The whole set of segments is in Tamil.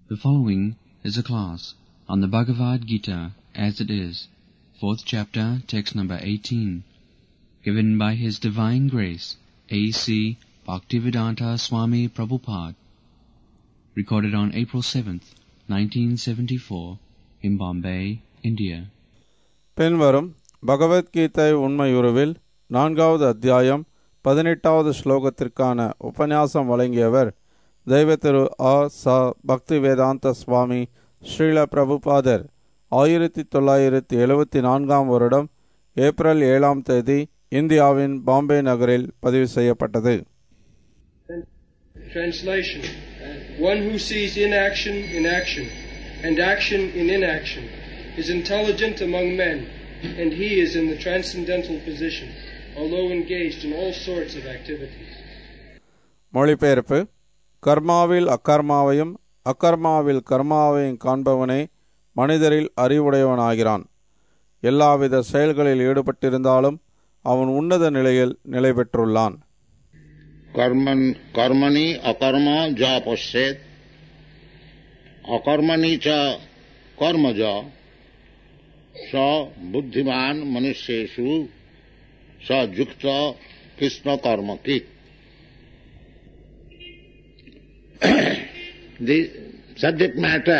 The following is a class on the Bhagavad Gita as it is, fourth chapter, text number 18, given by His Divine Grace, A.C. Bhaktivedanta Swami Prabhupada, recorded on April 7th, 1974, in Bombay, India. பின்வரும் பகவத்கீதை உண்மையுருவில் நான்காவது அத்தியாயம் பதினெட்டாவது ஸ்லோகத்திற்கான உபன்யாசம் வழங்கியவர் தெய்வ திரு ஆ ச பக்தி வேதாந்த சுவாமி ஸ்ரீல பிரபுபாதர் ஆயிரத்தி தொள்ளாயிரத்தி எழுபத்தி நான்காம் வருடம் ஏப்ரல் ஏழாம் தேதி இந்தியாவின் பாம்பே நகரில் பதிவு செய்யப்பட்டது Translation One who sees inaction in action and action in inaction is intelligent among men, and he is in the transcendental position, although engaged in all sorts of activities. மொழிபெயர்ப்பு கர்மாவில் அக்கர்மாவையும் அக்கர்மாவில் கர்மாவையும் காண்பவனே மனிதரில் அறிவுடையவனாகிறான் எல்லாவித செயல்களில் ஈடுபட்டிருந்தாலும் அவன் உன்னத நிலையில் நிலை பெற்றுள்ளான் कर्मन कर्मणि अकर्म ज पश्येत अकर्मणि च कर्म ज स बुद्धिमान मनुष्येषु स युक्त कृष्ण कर्म की the subject matter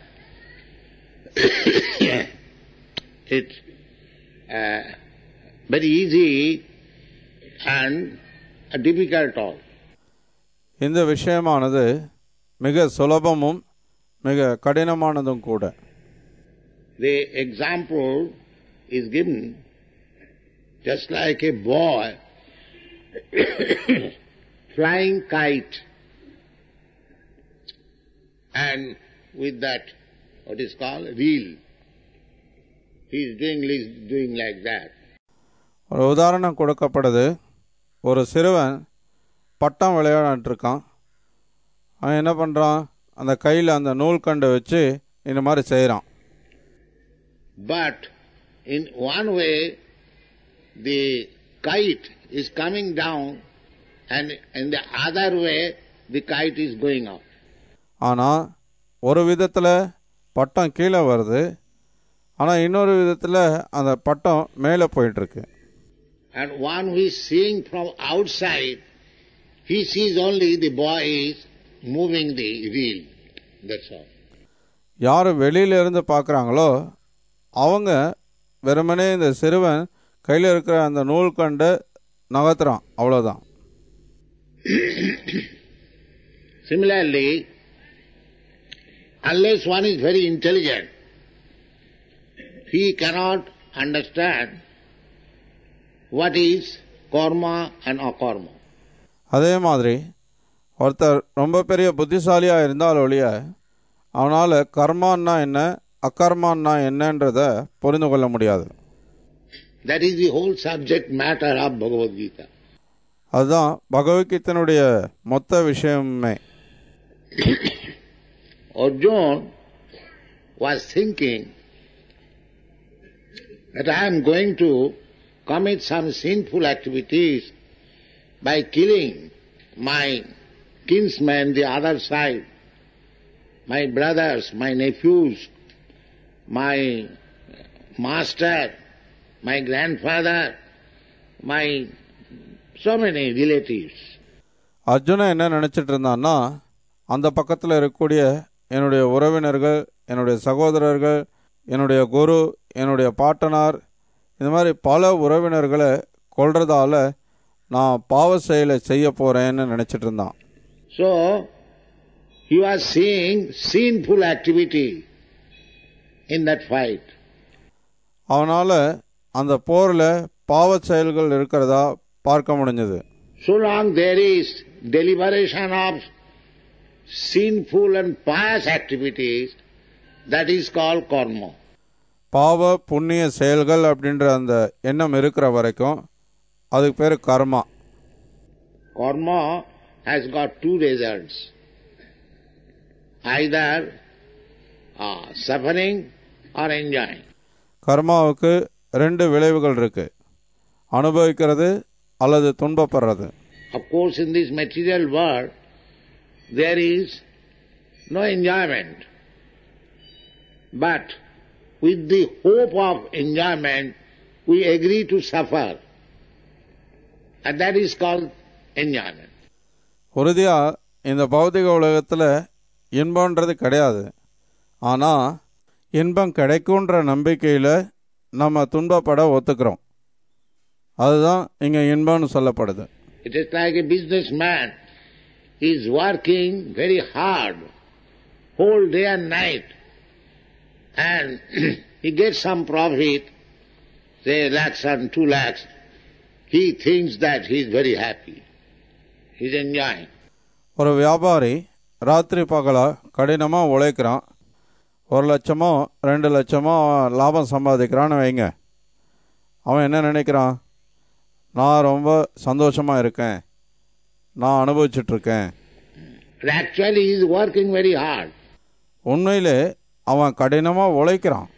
it's uh, very easy and difficult also. இந்த விஷயமானது மிக சுலபமும் மிக கடினமானதும் கூட The example is given just like a boy flying kite and with that what is called reel. He is doing, he is doing like that. ஒரு உதாரணம் கொடுக்கப்படுது ஒரு சிறுவன் பட்டம் விளையாடிட்டு இருக்கான் அவன் என்ன பண்ணுறான் அந்த கையில் அந்த நூல் கண்டு வச்சு இந்த மாதிரி செய்கிறான் But in one way the kite is coming down and in the other way the kite is going up. ஆனால் ஒரு விதத்தில் பட்டம் கீழே வருது ஆனால் இன்னொரு விதத்தில் அந்த பட்டம் மேலே போயிட்டுருக்கு And one who is seeing from outside, he sees only the boy is moving the reel. That's all. யார் வெளியில இருந்து பார்க்குறாங்களோ அவங்க வெறுமனே இந்த சிறுவன் கையில் இருக்கிற அந்த நூல் கண்டு நகர்த்துறான் அவ்வளோதான் Similarly, unless one is very intelligent, he cannot understand what is karma and akarma. அதே மாதிரி ஒருத்தர் ரொம்ப பெரிய புத்திசாலியாக இருந்தால் ஒழிய அவனால் கர்மான்னா என்ன அக்கர்மான்னா என்னன்றத புரிந்து கொள்ள முடியாது That is the whole subject matter of Bhagavad Gita. அதுதான் பகவத்கீதனுடைய மொத்த விஷயமே Arjun was thinking that I am going to commit some sinful activities by killing my kinsmen the other side, my brothers, my nephews, my master, my grandfather, my so many relatives. Arjunan என்ன நினச்சிட்டு இருந்தான்னா அந்த பக்கத்தில் இருக்கக்கூடிய என்னுடைய உறவினர்கள் என்னுடைய சகோதரர்கள் என்னுடைய குரு என்னுடைய பாட்டனார் இந்த மாதிரி பல உறவினர்களை கொல்றதால நான் பாவ செயலை செய்ய போறேன்னு நினச்சிட்டு இருந்தான் So, he was seeing sinful activity in that fight. அவனால் அந்த போரில் பாவ செயல்கள் இருக்கிறதா பார்க்க முடிஞ்சது So long there is deliberation of sinful and pious activities, that is called karma. பாவ புண்ணிய செயல்கள் அப்படின்ற அந்த எண்ணம் இருக்கிற வரைக்கும் அதுக்கு பேர் கர்மா Karma has got two results. Either uh, suffering or enjoying. கர்மாவுக்கு ரெண்டு விளைவுகள் இருக்கு அனுபவிக்கிறது அல்லது துன்பப்படுறது Of course, in this material world, there is no enjoyment. But with the hope of enjoyment, we agree to suffer. And that is called enjoyment. உறுதியா இந்த பௌதிக உலகத்தில் இன்பம்ன்றது கிடையாது ஆனால் இன்பம் கிடைக்குன்ற நம்பிக்கையில் நம்ம துன்பப்பட ஒத்துக்கிறோம் அதுதான் இங்கே இன்பம்னு சொல்லப்படுது It is like a businessman. He is working very hard, whole day and night, and he gets some profit, say lakhs and two lakhs. He thinks that he is very happy. He is enjoying. ஒரு வியாபாரி ராத்திரி பகலா கடினமாக உழைக்கிறான் ஒரு லட்சமோ ரெண்டு லட்சமோ அவன் லாபம் சம்பாதிக்கிறான்னு வைங்க அவன் என்ன நினைக்கிறான் நான் ரொம்ப சந்தோஷமாக இருக்கேன் நான் அனுபவிச்சிட்ருக்கேன் But actually he is working very hard. உண்மையிலே அவன் கடினமாக உழைக்கிறான்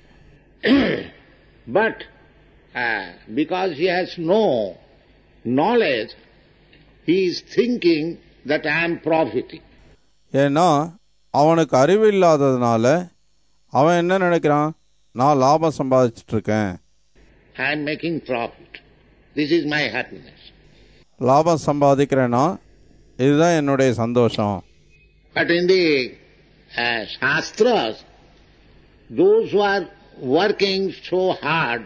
But uh, because he has no knowledge, he is thinking that I am profiting. ஏன்னா அவனுக்கு அறிவு இல்லாததுனால அவன் என்ன நினைக்கிறான் நான் லாபம் சம்பாதிச்சிட்ருக்கேன் I am making profit. This is my happiness. லாபம் சம்பாதிக்கிறேன்னா இதுதான் என்னுடைய சந்தோஷம் But in the uh, Shastras, those who are working so hard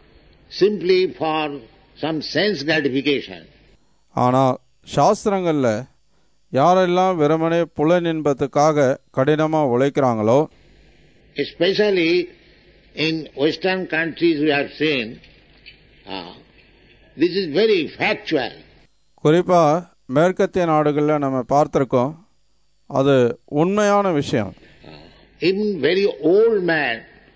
simply for some sense gratification, ஆனால் சாஸ்திரங்களில் யாரெல்லாம் வெறுமனே புலன் இன்பத்துக்காக கடினமாக உழைக்கிறாங்களோ especially in Western countries we have seen, uh, this is very factual. குறிப்பாக மேற்கத்திய நாடுகளில் நம்ம பார்த்துருக்கோம் அது உண்மையான விஷயம் Even very old man,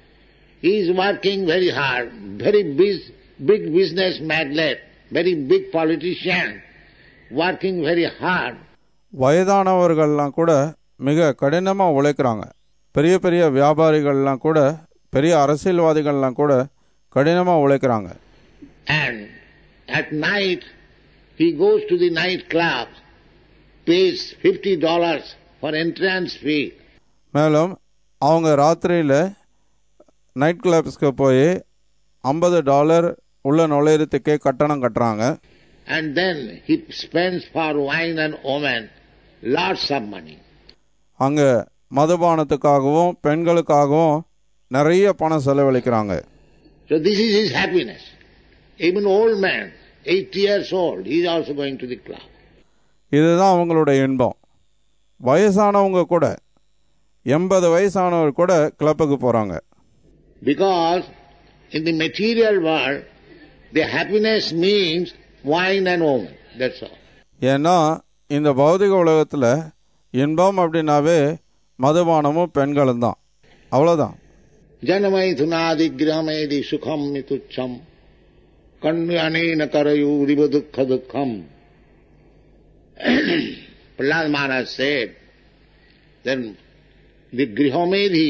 he is working very hard, very big, big business magnate, very big politician, working very hard. வயதானவர்கள்லாம் கூட மிக கடினமாக உழைக்கிறாங்க பெரிய பெரிய வியாபாரிகள்லாம் கூட பெரிய அரசியல்வாதிகள்லாம் கூட கடினமாக உழைக்கிறாங்க And at night, he goes to the night club, pays fifty dollars for entrance fee, மேலும் அவங்க ராத்திரியில் நைட் கிளப்ஸ்க்கு போய் ஐம்பது டாலர் உள்ள நுழையிறதுக்கே கட்டணம் கட்டுறாங்க and then he spends for wine and women lots of money. அங்கே மதுபானத்துக்காகவும் பெண்களுக்காகவும் நிறைய பணம் செலவழிக்கிறாங்க So this is his happiness. Even old man, eighty years old, he is also going to the club. இதுதான் அவங்களுடைய இன்பம் வயசானவங்க கூட எண்பது வயசானவர் கூட கிளப்புக்கு போகிறாங்க Because in the material world, the happiness means wine and woman. That's all. ஏன்னா இந்த பௌதிக உலகத்தில் இன்பம் அப்படின்னாவே மதுபானமும் பெண்களும் தான் அவ்வளோதான் जनमैथुनादि गृहमेदि सुखम मितुच्छम कन्यानेन करयूरिव दुख दुखम Prahlad Maharaj said, then the grihomedhi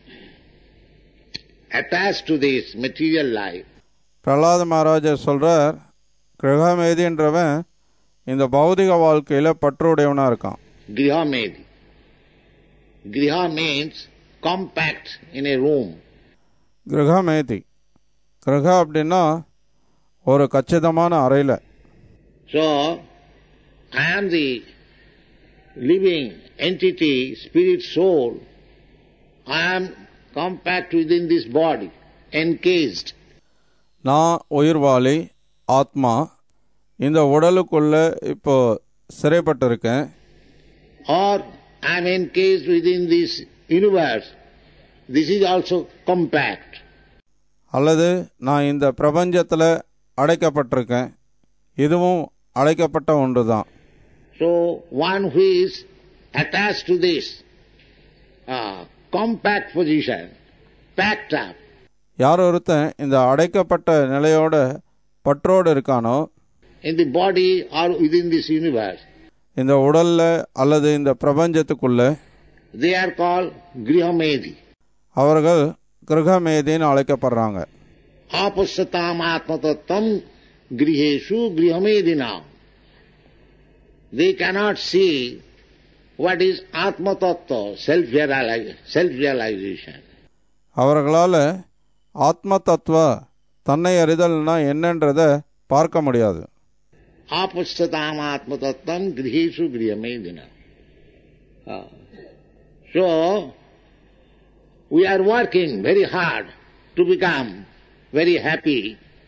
attached to this material life Prahlada மகாராஜர் சொல்கிறார் கிரகமேதின்றவன் இந்த பௌதிக வாழ்க்கையில் பற்றுடையவனாக இருக்கான் Grihamedhi. Griha means compact in a room. கிரகமேதி கிரக அப்படின்னா ஒரு கச்சிதமான அறையில் So, I am the living entity, spirit, soul. I am compact within this body, encased. நான் உயிர்வாளி ஆத்மா இந்த உடலுக்குள்ள இப்போ சிறைப்பட்டிருக்கேன் Or I am encased within this universe. This is also compact. அல்லது நான் இந்த பிரபஞ்சத்தில் அடைக்கப்பட்டிருக்கேன் இதுவும் அடைக்கப்பட்ட ஒன்று தான் So, one who is attached to this uh, compact position, packed up, யார் ஒருத்தன் இந்த அடைக்கப்பட்ட நிலையோட பற்றோடு இருக்கானோ in the body or within this universe, இந்த உடல்ல அல்லது இந்த பிரபஞ்சத்துக்குள்ள they are called grihamedhi. அவர்கள் கிரகமேதின்னு அழைக்கப்படுறாங்க Apasyatam atmatatam griheshu grihamedinam. They cannot see what is Atma Tattva, self-realization. அவர்களால் ஆத்ம தத்துவ தன்னை அறிதல்னா என்னன்றதை பார்க்க முடியாது Apashtatam Atma Tattvam grihesu griyamedina. So, we are working very hard to become very happy,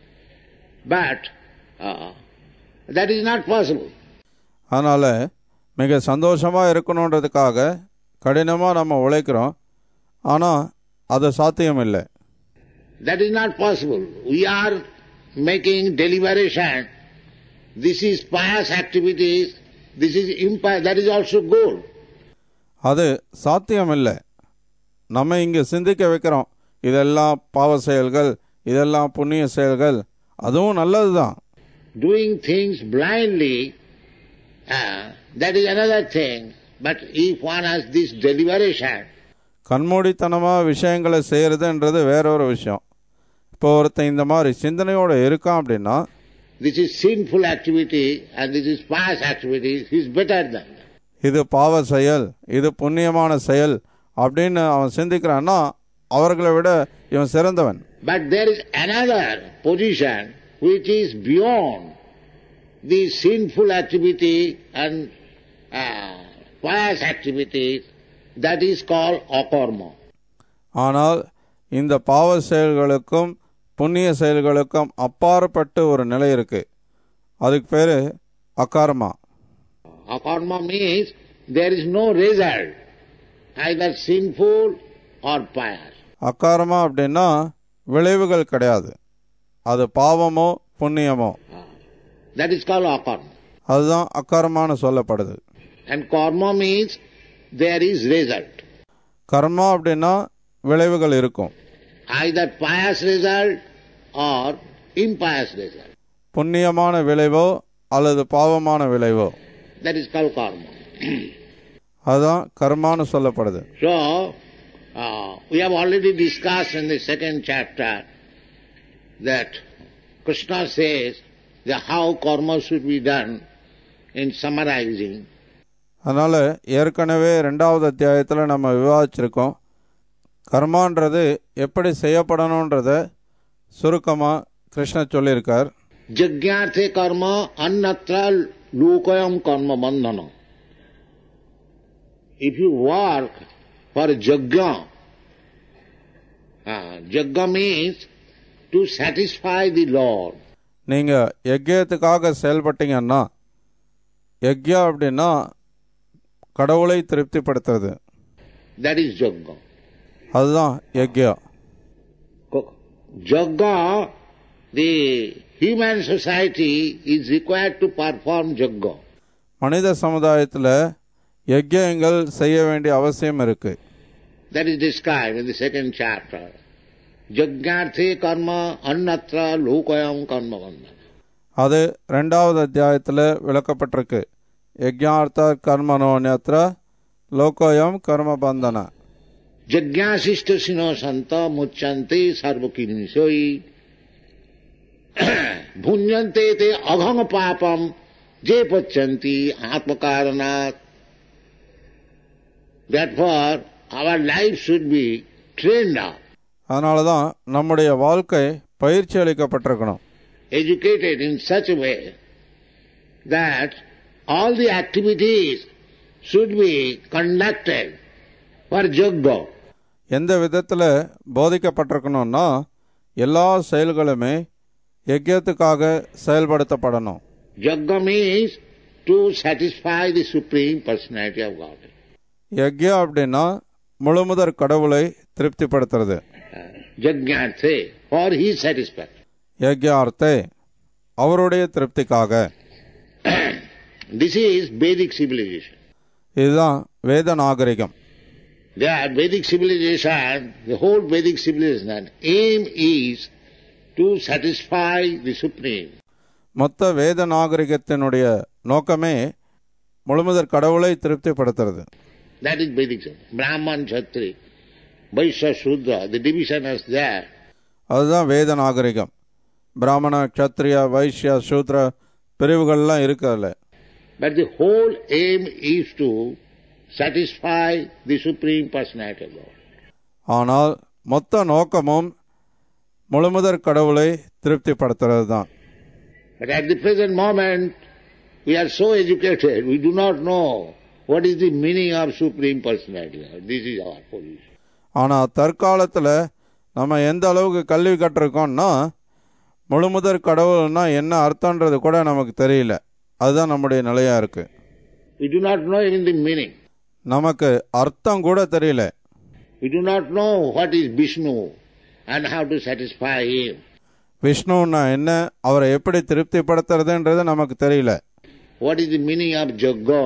but uh, that is not possible. அதனால் மிக சந்தோஷமாக இருக்கணுன்றதுக்காக கடினமாக நம்ம உழைக்கிறோம் ஆனால் அது சாத்தியம் இல்லை That is not possible. We are making deliberation. This is pious activities. This is impious. That is also good. அது சாத்தியம் இல்லை நம்ம இங்கே சிந்திக்க வைக்கிறோம் இதெல்லாம் பாவ செயல்கள் இதெல்லாம் புண்ணிய செயல்கள் அதுவும் நல்லது தான் Doing things blindly, uh, that is another thing. But if one has this deliberation, கண்மூடித்தனமாக விஷயங்களை செய்கிறதுன்றது வேற ஒரு விஷயம் இப்போ ஒருத்தன் இந்த மாதிரி சிந்தனையோடு இருக்கான் அப்படின்னா this is sinful activity and this is pious activity, he is better than that. இது பாவ செயல் இது புண்ணியமான செயல் அப்படின்னு அவன் சிந்திக்கிறான்னா அவர்களை விட இவன் சிறந்தவன் But there is another position which is beyond the sinful activity and uh, pious activities, that is called akarma. ஆனால் இந்த பாவ செயல்களுக்கும் புண்ணிய செயல்களுக்கும் அப்பாற்பட்டு ஒரு நிலை இருக்கு அதுக்கு பேரு அகாரமா Akarma means there is no result, either sinful or pious. அக்காரமா அப்படின்னா விளைவுகள் கிடையாது அது பாவமோ புண்ணியமோ That is called akarma. அதுதான் அக்காரமான சொல்லப்படுது And karma means there is result, கர்மா அப்படின்னா விளைவுகள் இருக்கும் either pious result or impious result. புண்ணியமான விளைவோ அல்லது பாவமான விளைவோ That is called karma. அதுதான் கர்மான்னு சொல்லப்படுது So, uh, we have already discussed in the second chapter that Krishna says that how karma should be done in summarizing. அதனால ஏற்கனவே ரெண்டாவது அத்தியாயத்தில் நம்ம விவாதிச்சிருக்கோம் கர்மான்றது எப்படி செய்யப்படணுன்றத சுருக்கமாக கிருஷ்ணர் சொல்லியிருக்கார் Jagyarthe karma annatra lokayam karma bandhana. If you work for jagya, uh, jagya means to satisfy the Lord. நீங்கள் யஜ்யத்துக்காக செயல்பட்டீங்கன்னா யஜ்யா அப்படின்னா கடவுளை திருப்திப்படுத்துறது That is jagya. அதுதான் யஜ்யா Jagga, the human society is required to perform jagga. மனித சமுதாயத்தில் யஜ்யங்கள் செய்ய வேண்டிய அவசியம் இருக்கு That is described in the second chapter. Jagyarthe karma annatra lokayam karma bandhana. அது ரெண்டாவது அத்தியாயத்தில் விளக்கப்பட்டிருக்கு யஜ்யார்த்த கர்மனோன்யத்திர லோகோயம் கர்ம பந்தன Jagyasishta sino santa mucchante sarvakinisoi bhunjante te agham papam je pachanti atmakaranat. Therefore, our life should be trained up, அதனால தான் நம்முடைய வாழ்க்கை பயிற்சி அளிக்கப்பட்டிருக்கணும் educated in such a way that all the activities should be conducted for jagga. எந்த விதத்தில் போதிக்கப்பட்டிருக்கணும்னா எல்லா செயல்களுமே யஜ்யத்துக்காக செயல்படுத்தப்படணும் Jagga means to satisfy the Supreme Personality of God. யஜ்யா அப்படின்னா முழுமுதற் கடவுளை திருப்திப்படுத்துறது Jagyarthe, for his satisfaction. யஜ்யார்த்தே அவருடைய திருப்திக்காக This is Vedic civilization. இதுதான் வேத நாகரிகம் That Vedic civilization, the whole Vedic civilization, aim is to satisfy the Supreme. மொத்த வேத நாகரிகத்தினுடைய நோக்கமே முழுமுதற் கடவுளை திருப்திப்படுத்துறது That is Vedic civilization. Brahman, Kshatri, Vaishya, Shudra, the division is there. அதுதான் வேத நாகரிகம் பிராமண க்ஷத்ரிய வைஷ்ய சூத்ர பிரிவுகள்லாம் இருக்கு அதில் But the whole aim is to satisfy the Supreme Personality of God. ஆனால் மொத்த நோக்கமும் முழுமுதற் கடவுளை திருப்திப்படுத்துறது தான் But at the present moment, we are so educated, we do not know what is the meaning of Supreme Personality. This is our position. ஆனால் தற்காலத்தில் நம்ம எந்த அளவுக்கு கல்வி கற்றிருக்கோம்னா முழுமுதற் கடவுள்னா என்ன அர்த்தன்றது கூட நமக்கு தெரியல அதுதான் நம்முடைய நிலையா இருக்கு We do not know even the meaning. நமக்கு அர்த்தம் கூட தெரியல We do not know what is Vishnu and how to satisfy him. விஷ்ணுன்னா என்ன அவரை எப்படி திருப்திப்படுத்துறதுன்றது நமக்கு தெரியல What is the meaning of Jagga?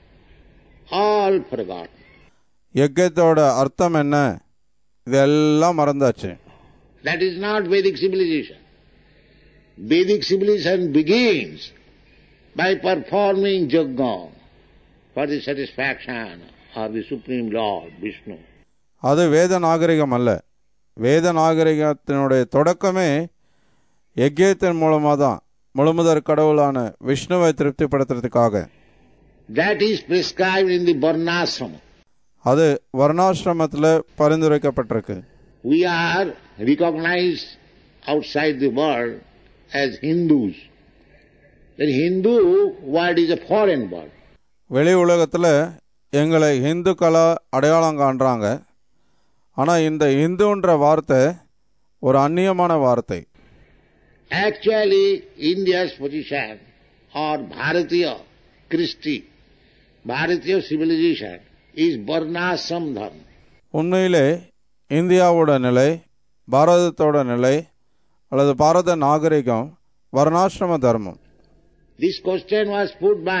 All forgotten. யஜ்யத்தோட அர்த்தம் என்ன இதெல்லாம் மறந்தாச்சு That is not Vedic civilization. Vedic civilization begins by performing Jagga for the satisfaction of the Supreme Lord, Vishnu. அது வேத நாகரிகம் அல்ல வேத நாகரிகத்தினுடைய தொடக்கமே யஜ்யத்தின் மூலமாக தான் முழுமுதற் கடவுளான விஷ்ணுவை திருப்திப்படுத்துறதுக்காக That is prescribed in the Varnasrama. அது வர்ணாசிரமத்தில் பரிந்துரைக்கப்பட்டிருக்கு We are recognized outside the world as Hindus. The Hindu word is a foreign word. வெளி உலகத்தில் எங்களை இந்துக்களா அடையாளம் காண்றாங்க ஆனால் இந்த இந்துன்ற வார்த்தை ஒரு அந்நியமான வார்த்தை Actually, India's position or Bharatiya Christi, Bharatiya civilization is Varnasam Dharma. உண்மையிலே இந்தியாவோட நிலை பாரதத்தோட நிலை அல்லது பாரத நாகரிகம் வர்ணாசிரம தர்மம் This question was put by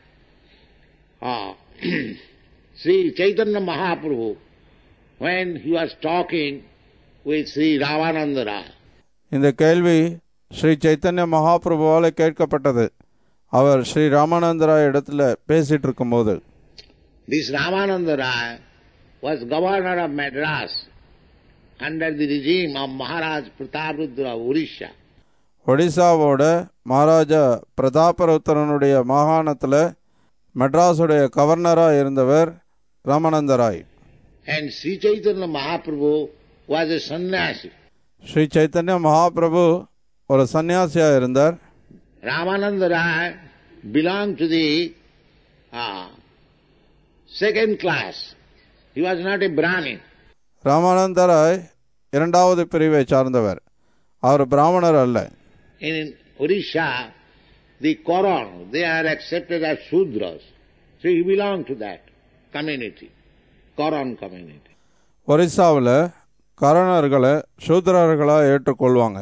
uh, Sri Chaitanya Mahaprabhu when he was talking with Sri Ravananda Rai. இந்த கேள்வி ஸ்ரீ சைத்தன்ய மகாபிரபுவால் கேட்கப்பட்டது அவர் ஸ்ரீ ராமானந்தராய் இடத்துல பேசிட்டு இருக்கும்போது This Ramananda Rai was governor of Madras under the regime of Maharaj Prataprudra of Orissa. ஒடிசாவோட Maharaja பிரதாபருத்தரனுடைய மாகாணத்தில் மெட்ராஸுடைய கவர்னராக இருந்தவர் ராமானந்தராய் And Sri Chaitanya Mahaprabhu was a sannyasi. Sri Chaitanya Mahaprabhu ஒரு சன்னியாசியாக இருந்தார் Ramananda Rai belonged to the uh, second class. He was not a Brahmin. ராமானந்தராய் இரண்டாவது பிரிவை சார்ந்தவர் அவர் பிராமணர் அல்ல In Orissa, the Koran, they are accepted as Sudras. So he belonged to that community, Koran community. ஒரிசாவில் கரணர்களை சூத்திரர்களாக ஏற்றுக்கொள்வாங்க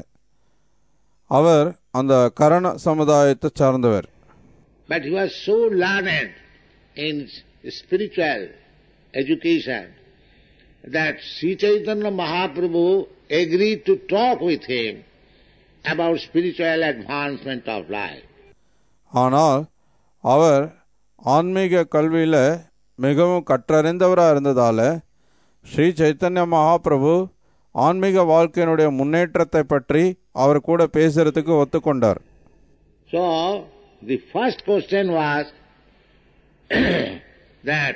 அவர் அந்த கரண சமுதாயத்தை சார்ந்தவர் But he was so learned in spiritual education that Sri Chaitanya Mahaprabhu agreed to talk with him about spiritual advancement of life. ஆனால் அவர் ஆன்மீக கல்வியில் மிகவும் கற்றறிந்தவராக இருந்ததால் ஸ்ரீ சைத்தன்ய மகாபிரபு ஆன்மீக வாழ்க்கையினுடைய முன்னேற்றத்தை பற்றி அவர் கூட பேசுறதுக்கு ஒத்துக்கொண்டார் So, the first question was that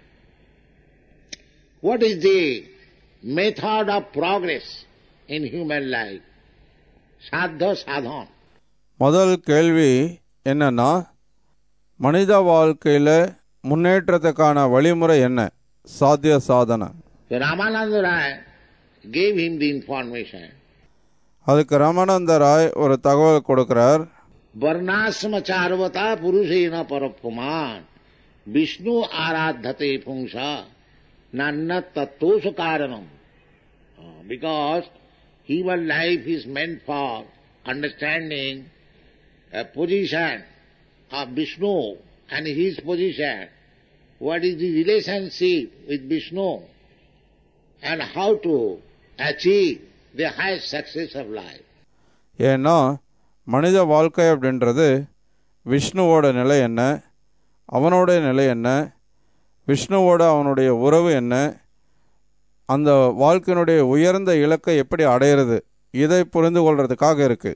what is the method of progress in human life? Sadha sadhan. முதல் கேள்வி என்னன்னா மனித வாழ்க்கையில் முன்னேற்றத்துக்கான வழிமுறை என்ன சாத்திய சாதனை So Ramananda Rai gave him the information. அதுக்கு ராமானந்த ராய் ஒரு தகவல் கொடுக்கிறார் वर्णाश्रम चारवता पुरुषेण परपुमान विष्णु आराधते पुंसा नन्न तत्वोस कारणम because human life is meant for understanding a position of Vishnu and his position. What is the relationship with Vishnu and how to achieve the highest success of life. ஏன்னா மனித வாழ்க்கை அப்படின்றது விஷ்ணுவோட நிலை என்ன அவனோட நிலை என்ன விஷ்ணுவோட அவனுடைய உறவு என்ன அந்த வாழ்க்கையினுடைய உயர்ந்த இலக்கை எப்படி அடையிறது இதை புரிந்து கொள்றதுக்காக இருக்கு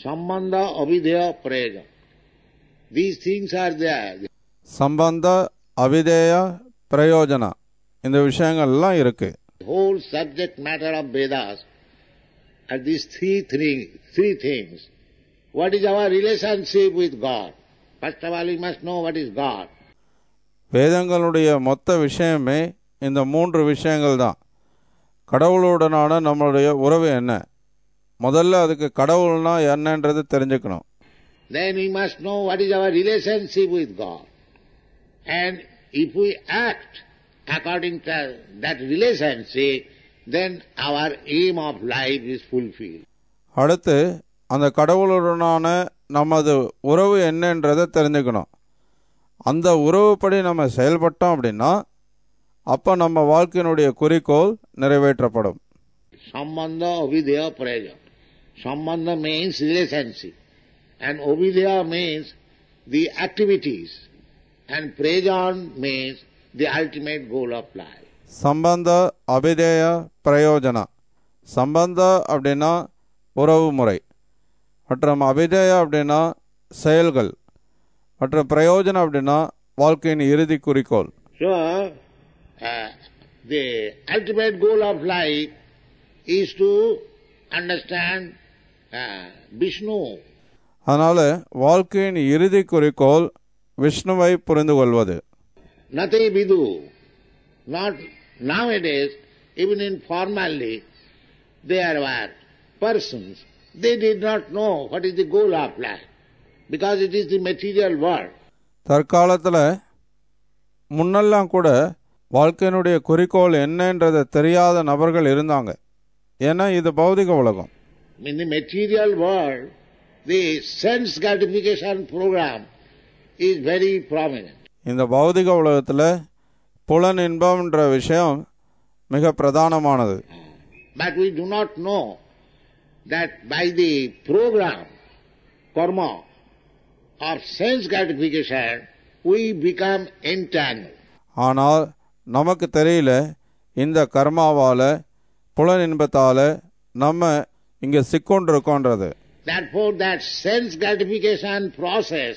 Sambandha avidya prayojan. These things are there. சம்பந்த அவிதேய பிரயோஜன இந்த விஷயங்கள்லாம் இருக்கு The whole subject matter of Vedas are these three, three, three things. What is our relationship with God? First of all, we must know what is God. வேதங்களுடைய மொத்த விஷயமே இந்த மூன்று விஷயங்கள் தான் கடவுளுடனான நம்மளுடைய உறவு என்ன முதல்ல அதுக்கு கடவுள்னா என்னன்றது தெரிஞ்சுக்கணும் Then we must know what is our relationship with God. And if we act according to that relationship, then our aim of life is fulfilled. அடுத்து அந்த கடவுளுடனான நமது உறவு என்னன்றதை தெரிஞ்சுக்கணும் அந்த உறவுப்படி நம்ம செயல்பட்டோம் அப்படின்னா அப்போ நம்ம வாழ்க்கையினுடைய குறிக்கோள் நிறைவேற்றப்படும் Sambandha, Ovidya, Praja. Sambandha means relationship. And Ovidya means the activities. And Prajan means the ultimate goal of life. சம்பந்த அபிதேய பிரயோஜன சம்பந்த அப்படின்னா உறவு முறை மற்றும் அபிதேய அப்படின்னா செயல்கள் மற்றும் பிரயோஜனம் அப்படின்னா வாழ்க்கையின் இறுதி குறிக்கோள் So, uh, the ultimate goal of life is to understand uh, Vishnu. அதனால் வாழ்க்கையின் இறுதி குறிக்கோள் விஷ்ணுவை புரிந்து கொள்வது Nati vidu. Not nowadays, even informally, there were persons, they did not know what is the goal of life, because it is the material world. தற்காலத்தில் முன்னெல்லாம் கூட வாழ்க்கையினுடைய குறிக்கோள் என்னன்றதை தெரியாத நபர்கள் இருந்தாங்க ஏன்னா இது பௌதிக உலகம் In the material world, the sense gratification program is very prominent. இந்த பௌதிக உலகத்தில் புலன் இன்பம்ன்ற விஷயம் மிக பிரதானமானது But we do not know that by the program, karma, of sense gratification, we become entangled. ஆனால் நமக்கு தெரியல இந்த கர்மாவால் புலன் இன்பத்தால் நம்ம இங்கே சிக்கொண்டிருக்கோன்றது Therefore, that sense gratification process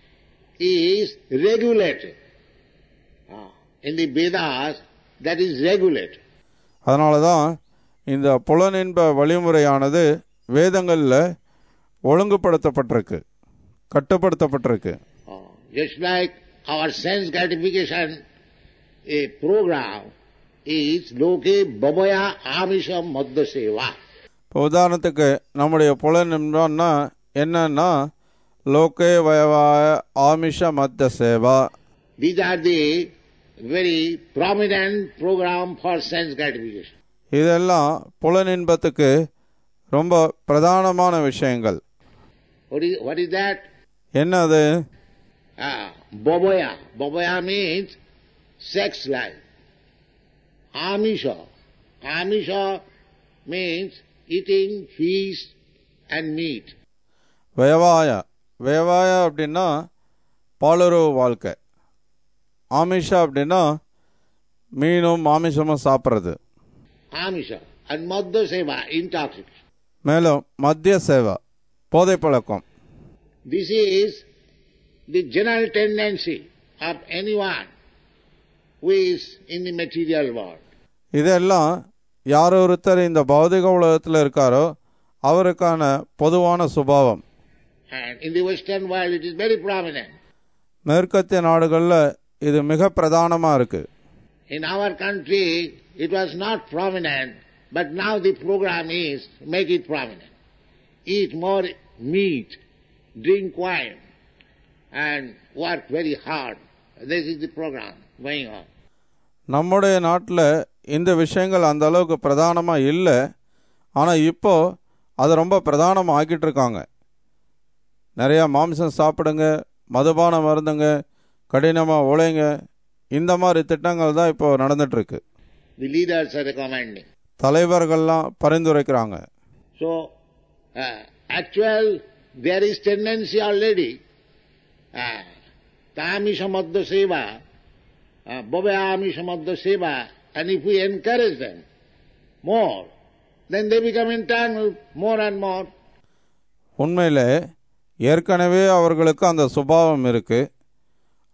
is regulated. Ah, In the Vedas, that is regulated. அதனால தான் இந்த புலனின்ப வழிமுறையானது வேதங்களில் ஒழுங்குபடுத்தப்பட்டிருக்கு கட்டுப்படுத்தப்பட்டிருக்கு Ah, Just like our sense gratification a program is loke babaya amisham madhya seva. இப்போ உதாரணத்துக்கு நம்முடைய புலன் இன்பம்னா என்னன்னா லோகே வயவாய ஆமிஷ மத்திய Seva These are the very prominent program for sense gratification. இதெல்லாம் புலன் இன்பத்துக்கு ரொம்ப பிரதானமான விஷயங்கள் What is, what is that? என்ன அது Ah, babaya. Babaya means sex life. Amisha. Amisha means eating fish and meat. வயவாய வயவாய அப்படின்னா பாலுறவு வாழ்க்கை ஆமிஷா அப்படின்னா மீனும் மாமிசமும் சாப்பிட்றது Amisha. And madhya seva, intoxication. மேலும் மத்திய சேவா போதை பழக்கம் This is the general tendency of anyone who is in the material world. இதெல்லாம் யார் ஒருத்தர் இந்த பௌதிக உலகத்தில் இருக்காரோ அவருக்கான பொதுவான சுபாவம் And in the Western world it is very prominent. மேற்கத்திய நாடுகளில் இது மிக பிரதானமாக இருக்குது In our country it was not prominent, but now the program is make it prominent. Eat more meat, drink wine, and work very hard. This is the program going on. நம்முடைய நாட்டில் இந்த விஷயங்கள் அந்த அளவுக்கு பிரதானமாக இல்லை ஆனால் இப்போ அதை ரொம்ப பிரதானமாக ஆக்கிட்டு இருக்காங்க நிறையா மாமிசம் சாப்பிடுங்க மதுபான மருந்துங்க கடினமாக உழைங்க இந்த மாதிரி திட்டங்கள் தான் இப்போ நடந்துட்டுருக்கு The leaders are recommending. தலைவர்கள்லாம் பரிந்துரைக்கிறாங்க So, uh, actual, there is tendency already. Uh, Tamisha Madhya Seva, uh, Bhavayamisha Madhya Seva, and if we encourage them more, then they become entangled more and more. உண்மையில் ஏற்கனவே அவர்களுக்கு அந்த சுபாவம் இருக்குது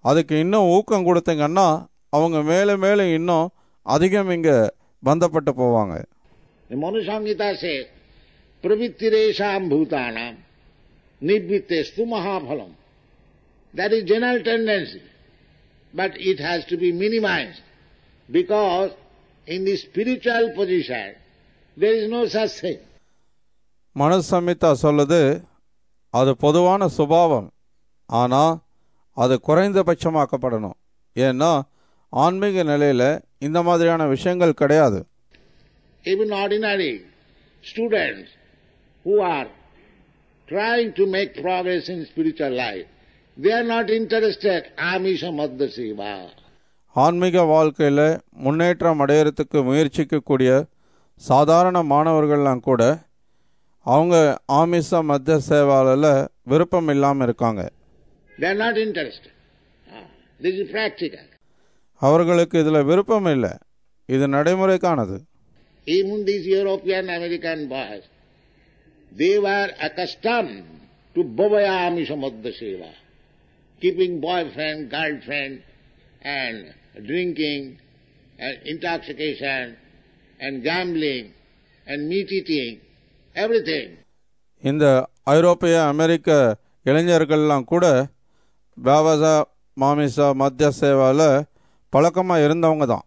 அதுக்கு இன்னும் ஊக்கம் கொடுத்தீங்கன்னா அவங்க மேலும் மேலும் இன்னும் அதிகம் இங்கே பந்தப்பட்டு போவாங்க The Manu Samhita says, Pravittiresham bhutanam nibhittestu mahaphalam. That is general tendency. But it has to be minimized because in the spiritual position there is no such thing. மனுசம்மிதா சொல்லுது அது பொதுவான சுபாவம் ஆனால் அது குறைந்தபட்சமாக்கப்படணும் ஏன்னா ஆன்மீக நிலையில் இந்த மாதிரியான விஷயங்கள் கிடையாது Even ordinary students who are trying to make progress in spiritual life, they are not interested. Amisha Madhya Seva. ஆன்மீக வாழ்க்கையில் முன்னேற்றம் அடையிறதுக்கு முயற்சிக்கக்கூடிய சாதாரண மாணவர்கள்லாம் கூட அவங்க ஆமிச மத்திய சேவாவில் விருப்பம் இல்லாமல் இருக்காங்க They are not interested. Ah, This is practical. அவர்களுக்கு இதில் விருப்பம் இல்லை இது நடைமுறைக்கானது Even these European American boys, they were accustomed to Bhavayami Samadha Seva, keeping boyfriend, girlfriend, and drinking, and intoxication, and gambling, and meat eating, everything. இந்த ஐரோப்பிய அமெரிக்க இளைஞர்கள்லாம் கூட வியாபார மாமிச மத்திய சேவாவில் பழக்கமாக இருந்தவங்க தான்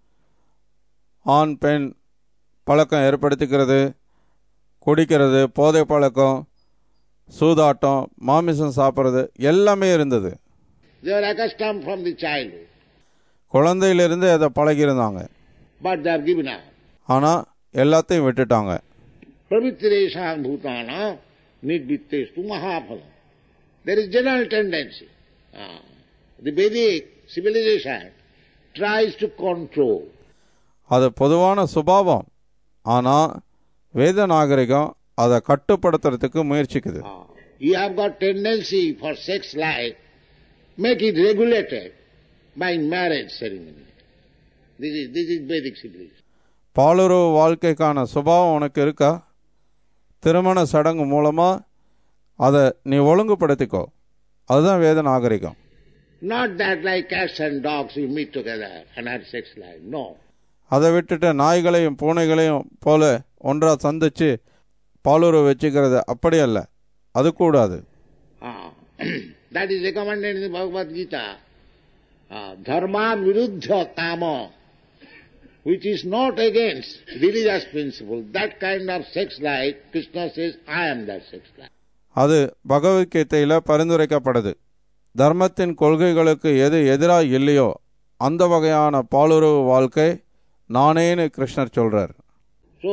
ஆண் பெண் பழக்கம் ஏற்படுத்திக்கிறது குடிக்கிறது போதை பழக்கம் சூதாட்டம் மாமிசம் சாப்பிட்றது எல்லாமே இருந்தது They were accustomed from the childhood, குழந்தையிலிருந்து அதை பழகியிருந்தாங்க but they have given up. ஆனால் எல்லாத்தையும் விட்டுட்டாங்க Pravittiresham bhutana nidvittestu mahaphalam. There is general tendency. Ah, the Vedic civilization tries to control. அது பொதுவான சுபாவம் ஆனால் வேத நாகரிகம் அதை கட்டுப்படுத்துறதுக்கு முயற்சிக்குது Ah, you have got tendency for sex life, make it regulated by marriage ceremony. This is, this is Vedic civilization. பாலுறவு வாழ்க்கைக்கான சுபாவம் உனக்கு இருக்கா திருமண சடங்கு மூலமாக அதை நீ ஒழுங்குபடுத்திக்கோ அதுதான் வேத நாகரிகம் Not that like cats and dogs you meet together and have sex life. No. அதை விட்டுட்டு நாய்களையும் பூனைகளையும் போல ஒன்றாக சந்திச்சு பாலுறவு வச்சுக்கிறது அப்படி அல்ல அது கூடாது Ah, that is recommended in the Bhagavad Gita. Ah, dharma viruddha kama, which is not against religious principle. That kind of sex life, Krishna says, I am that sex life. அது பகவத்கீதையில் பரிந்துரைக்கப்படுது தர்மத்தின் கொள்கைகளுக்கு எது எதிராக இல்லையோ அந்த வகையான பாலுறவு வாழ்க்கை நானேன்னு கிருஷ்ணர் சொல்றார் So,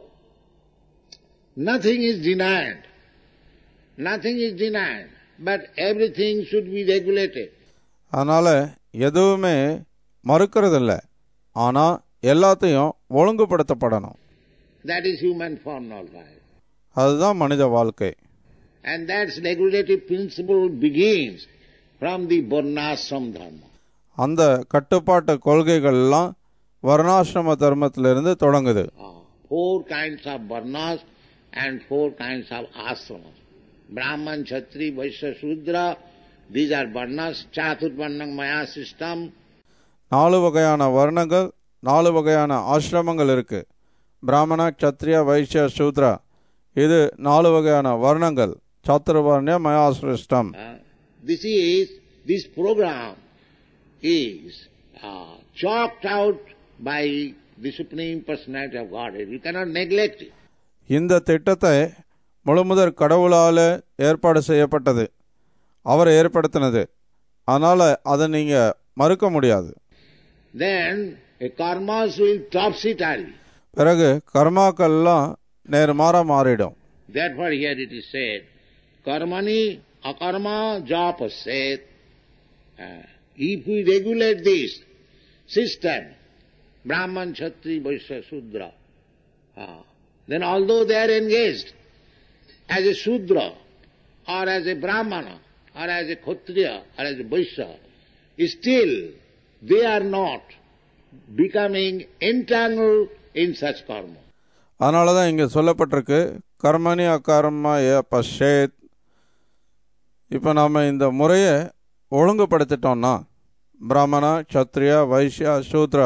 nothing is denied. Nothing is denied. But everything should be regulated. அதனால் எதுவுமே மறுக்கிறதில்ல ஆனால் எல்லாத்தையும் ஒழுங்குபடுத்தப்படணும் That is human form, all right. அதுதான் மனித வாழ்க்கை And that regulative principle begins from the Varnashram Dharma. அந்த கட்டுப்பாட்டு கொள்கைகள்லாம் வர்ணாசிரம தர்மத்திலிருந்து தொடங்குது Ah, four kinds of varnas and four kinds of ashramas. Brahman, Kshatri, Vaishya, Shudra. These are varnas. Chaturvarnam Maya system. நாலு வகையான வர்ணங்கள் நாலு வகையான ஆசிரமங்கள் இருக்கு பிராமண க்ஷத்ரியா வைஷ்ய சூத்ரா இது நாலு வகையான வர்ணங்கள் சாத்துர்வர்ணிய மயாசிருஷ்டம் Uh, this is, this program is uh, chalked out by the Supreme Personality of Godhead. You cannot neglect it. இந்த திட்டத்தை முழுமுதற் கடவுளால் ஏற்பாடு செய்யப்பட்டது அவர் ஏற்படுத்தினது அதனால் அதை நீங்கள் மறுக்க முடியாது Then a karmas will topsy-turvy. பிறகு கர்மாக்கள்லாம் நேர்மாறாக மாறிடும் Therefore here it is said, karmani akarma japaset. Uh, if we regulate this system, Brahman, Kshatri, Vaishya, Shudra, uh, then although they are engaged as a Shudra or as a Brahmana or as a Kshatriya or as a Vaishya, still they are not becoming entangled in such karma. அதனால தான் இங்கே சொல்லப்பட்டிருக்கு கர்மணி அகர்ம ஏ பஷேத் இப்போ நம்ம இந்த முறையை ஒழுங்குபடுத்திட்டோம்னா பிராமண சத்திரியா வைஷ்யா சூத்ரா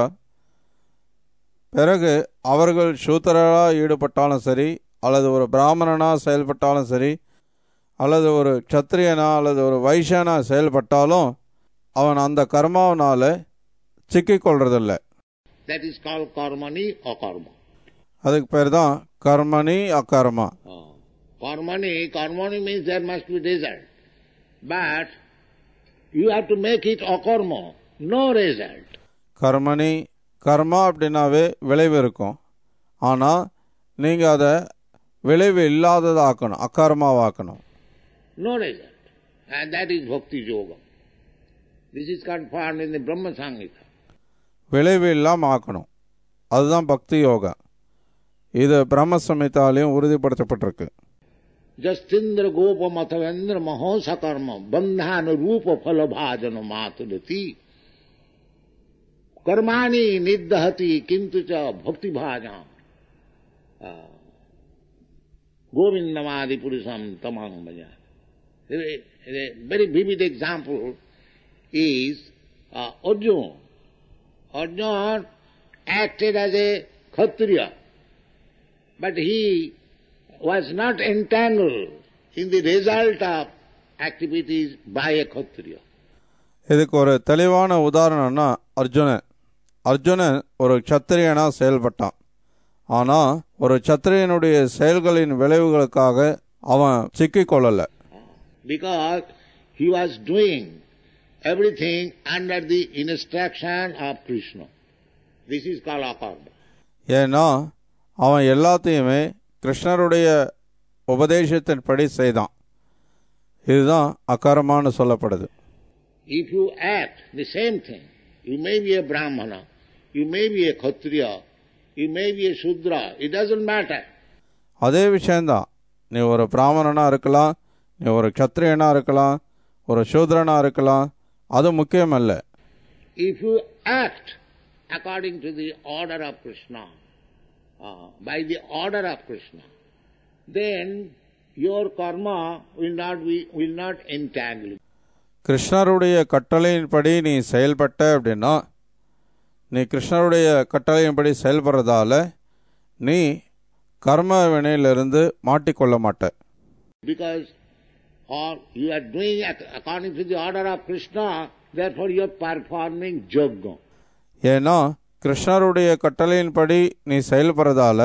பிறகு அவர்கள் சூத்திரராக ஈடுபட்டாலும் சரி அல்லது ஒரு பிராமணனாக செயல்பட்டாலும் சரி அல்லது ஒரு சத்திரியனா அல்லது ஒரு வைஷ்யனா செயல்பட்டாலும் அவன் அந்த கர்மாவனால சிக்கிக்கொள்றதில்ல That is called karmani or karma. அதுக்கு பேர் தான் கர்மணி அக்கர்மா Oh. Karmani, karmani means there must be result. But you have to make it akarma, no result. கர்மணி கர்மா அப்படின்னாவே விளைவு இருக்கும் ஆனால் நீங்கள் அதை விளைவு இல்லாததாக்கணும் அக்கர்மாவாக்கணும் No result. And that is bhakti yoga. This is confirmed in the Brahma Samhita. விளைவு இல்லாமல் ஆக்கணும் அதுதான் பக்தி யோகா இது பிரம்ம சமிதாலையும் உறுதிப்படுத்தப்பட்டிருக்கு Jasindra gopa mathavendra mahosa karma bandhana rupa phala bhajana matulati karmani niddahati kintu cha bhakti bhaja govindamadi purusam tamang bhaja. A a very vivid example is uh, Arjuna. Arjuna acted as a Kshatriya, but he was not entangled in the result of activities by a Kshatriya. இதுக்கு ஒரு தெளிவான உதாரணம்னா அர்ஜுனன் அர்ஜுனன் ஒரு சத்திரியனா செயல்பட்டான் ஆனால் ஒரு சத்திரியனுடைய செயல்களின் விளைவுகளுக்காக அவன் சிக்கிக்கொள்ளலை Because he was doing everything under the instruction of Krishna. This is called akarma. ஏன்னா அவன் எல்லாத்தையுமே கிருஷ்ணருடைய உபதேசத்தின்படி செய்தான் இதுதான் அக்கரமான்னு சொல்லப்படுது If you act the same thing, you may be a Brahmana, you may be a Kshatriya, you may be a Shudra, it doesn't matter. அதே விஷயந்தான் நீ ஒரு பிராமணனா இருக்கலாம் நீ ஒரு க்ஷத்ரியனா இருக்கலாம் ஒரு சூத்ரனா இருக்கலாம் அது முக்கியமல்ல If you act according to the order of Krishna, uh, by the order of Krishna, then your karma will not be will not entangle. you. கிருஷ்ணருடைய கட்டளையின்படி நீ செயல்பட்ட அப்படின்னா நீ கிருஷ்ணருடைய கட்டளையின்படி செயல்படுறதால நீ கர்ம வினையிலிருந்து மாட்டிக்கொள்ள மாட்ட Because or you are doing it according to the order of Krishna, therefore you are performing yoga. ஏன்னா கிருஷ்ணருடைய கட்டளையின்படி நீ செயல்படுறதால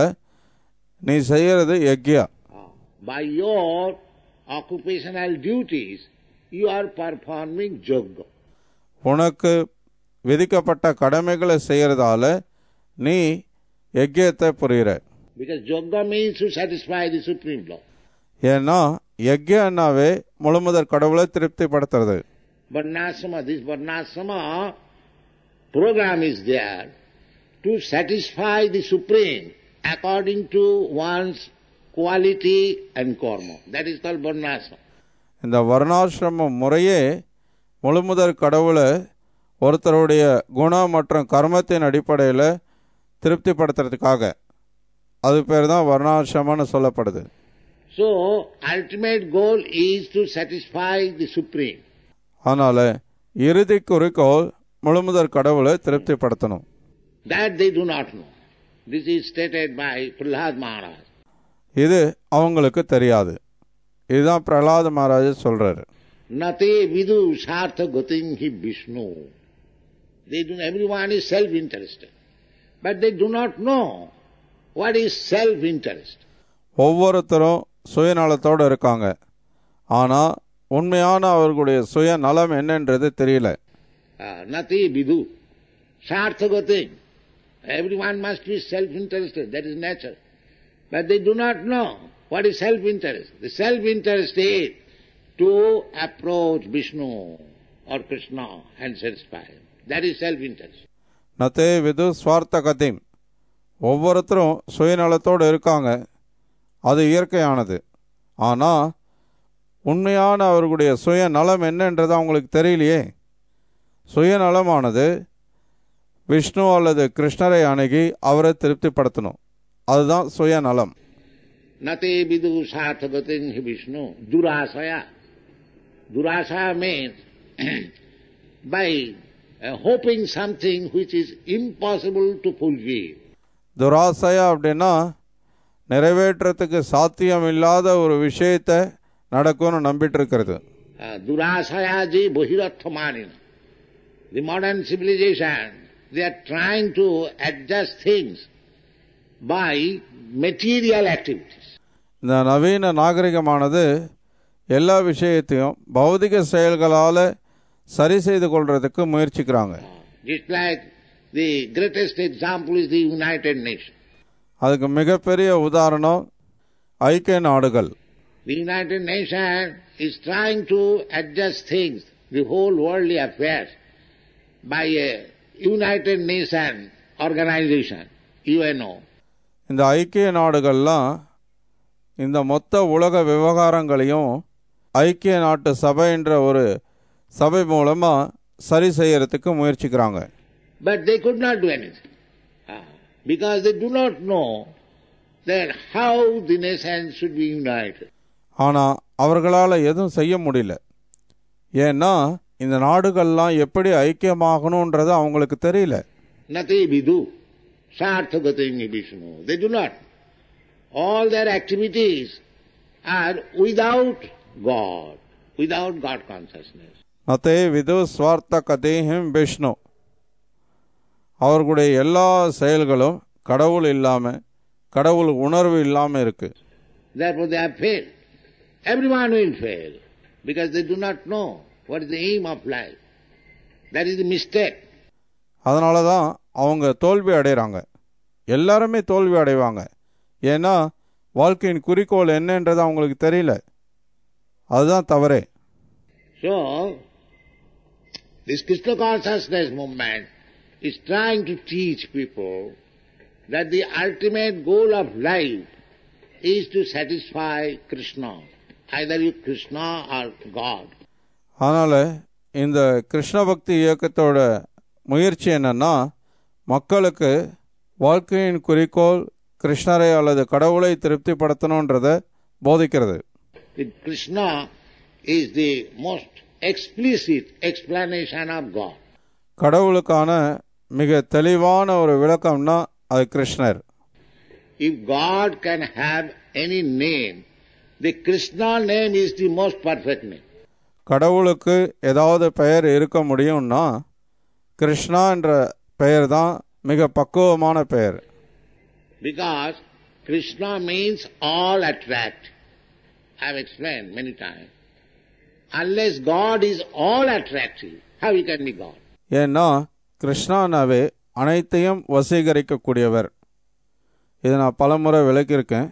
நீ செய்யறது யக்யா Uh, By your occupational duties, you are performing yoga. உனக்கு விதிக்கப்பட்ட கடமைகளை செய்யறதால நீ யக்யத்தை புரிகிற Because yoga means to satisfy the Supreme Law. ஏன்னா யக்யன்னாவே முழுமுதற் கடவுளை திருப்திப்படுத்துறது Varnasama, this Varnasama program is there to satisfy the Supreme according to one's quality and karma. That is called Varnasama. இந்த வர்ணாசிரம முறையே முழுமுதற் கடவுளை ஒருத்தருடைய குணம் மற்றும் கர்மத்தின் அடிப்படையில் திருப்திப்படுத்துறதுக்காக அது பேர் தான் வர்ணாசிரமம்னு சொல்லப்படுது So, ultimate goal is to satisfy the Supreme. அதனால் இறுதி குறிக்கோள் முழுமுதற் கடவுளை திருப்திப்படுத்தணும் That they do not know. This is stated by Prahlad Maharaj. இது அவங்களுக்கு தெரியாது இதுதான் பிரகலாத மகாராஜர் சொல்றாரு Nate vidu sartha gatim hi Vishnu. They do, everyone is self-interested. But they do not know what is self-interest. ஒவ்வொருத்தரும் சுயநலத்தோடு இருக்காங்க ஆனால் உண்மையான அவர்களுடைய சுயநலம் என்னன்றது தெரியல Uh, nati vidu sartha gatim. Everyone must be self-interested. That is nature. But they do not know what is self-interest. The self-interest is to approach Vishnu or Krishna and satisfy him. That is self-interest. நத்தே விது ஸ்வார்த்த கதிம் ஒவ்வொருத்தரும் சுயநலத்தோடு இருக்காங்க அது இயற்கையானது ஆனால் உண்மையான அவர்களுடைய சுயநலம் என்னன்றது அவங்களுக்கு தெரியலையே சுயநலமானது விஷ்ணு அல்லது கிருஷ்ணரை அணுகி அவரை திருப்திப்படுத்தணும் அதுதான் சுயநலம் Nate vidu sarthagatin hi Vishnu. Durasaya. Durasaya means by uh, hoping something which is impossible to fulfill. துராசையா அப்படின்னா நிறைவேற்றத்துக்கு சாத்தியம் இல்லாத ஒரு விஷயத்தை நடக்கும்னு நம்பிட்டு இருக்கிறது Uh, Durasayaji Bohirathamanina. The modern civilization, they are trying to adjust things by material activities. இந்த நவீன நாகரிகமானது எல்லா விஷயத்தையும் பௌதிக செயல்களால் சரி செய்து கொள்றதுக்கு முயற்சிக்கிறாங்க Just like the greatest example is the United Nations. அதுக்கு மிகப்பெரிய உதாரணம் ஐக்கிய நாடுகள் The United Nations is trying to adjust things, the whole worldly affairs, by a United Nation organization, UNO. இந்த ஐக்கிய நாடுகள்லாம் இந்த மொத்த உலக விவகாரங்களையும் ஐக்கிய நாட்டு சபை என்ற ஒரு சபை மூலமாக சரி செய்யறதுக்கு முயற்சிக்கிறாங்க But they could not do anything. Ah, Because they do not know that how the nations should be united. ஆனால் அவர்களால் எதுவும் செய்ய முடியல ஏன்னா இந்த நாடுகள்லாம் எப்படி ஐக்கியமாகணுன்றது அவங்களுக்கு தெரியல Nati vidu, sarthagati vishnu. They do not. All their activities are without God, without God consciousness. நத்தே விது ஸ்வார்த்த கதேஹம் விஷ்ணு அவர்களுடைய எல்லா செயல்களும் கடவுள் இல்லாமல் கடவுள் உணர்வு இல்லாமல் இருக்குது Therefore they have failed. Everyone will fail because they do not know what is the aim of life. That is the mistake. அதனால தான் அவங்க தோல்வி அடைகிறாங்க எல்லாருமே தோல்வி அடைவாங்க ஏன்னா வாழ்க்கையின் குறிக்கோள் என்னன்றது அவங்களுக்கு தெரியல அதுதான் தவறே So, this Krishna consciousness movement is trying to teach people that the ultimate goal of life is to satisfy Krishna, either you Krishna or God. அதனால் இந்த கிருஷ்ண பக்தி இயக்கத்தோட முயற்சி என்னன்னா மக்களுக்கு வாழ்க்கையின் குறிக்கோள் கிருஷ்ணரை அல்லது கடவுளை திருப்திப்படுத்தணுன்றதை போதிக்கிறது That Krishna is the most explicit explanation of God. கடவுளுக்கான மிக தெளிவான ஒரு விளக்கம்னா அது கிருஷ்ணர் If God can have any name, the Krishna name is the most perfect name. கடவுளுக்கு ஏதாவது பெயர் இருக்க முடியும்னா கிருஷ்ணா என்ற பெயர் தான் மிக பக்குவமான பெயர் Because Krishna means all attract. I have explained many times. Unless God is all attractive, how he can be God? ஏன்னா கிருஷ்ணானாவே அனைத்தையும் வசீகரிக்கக்கூடியவர் இதை நான் பலமுறை விளக்கியிருக்கேன்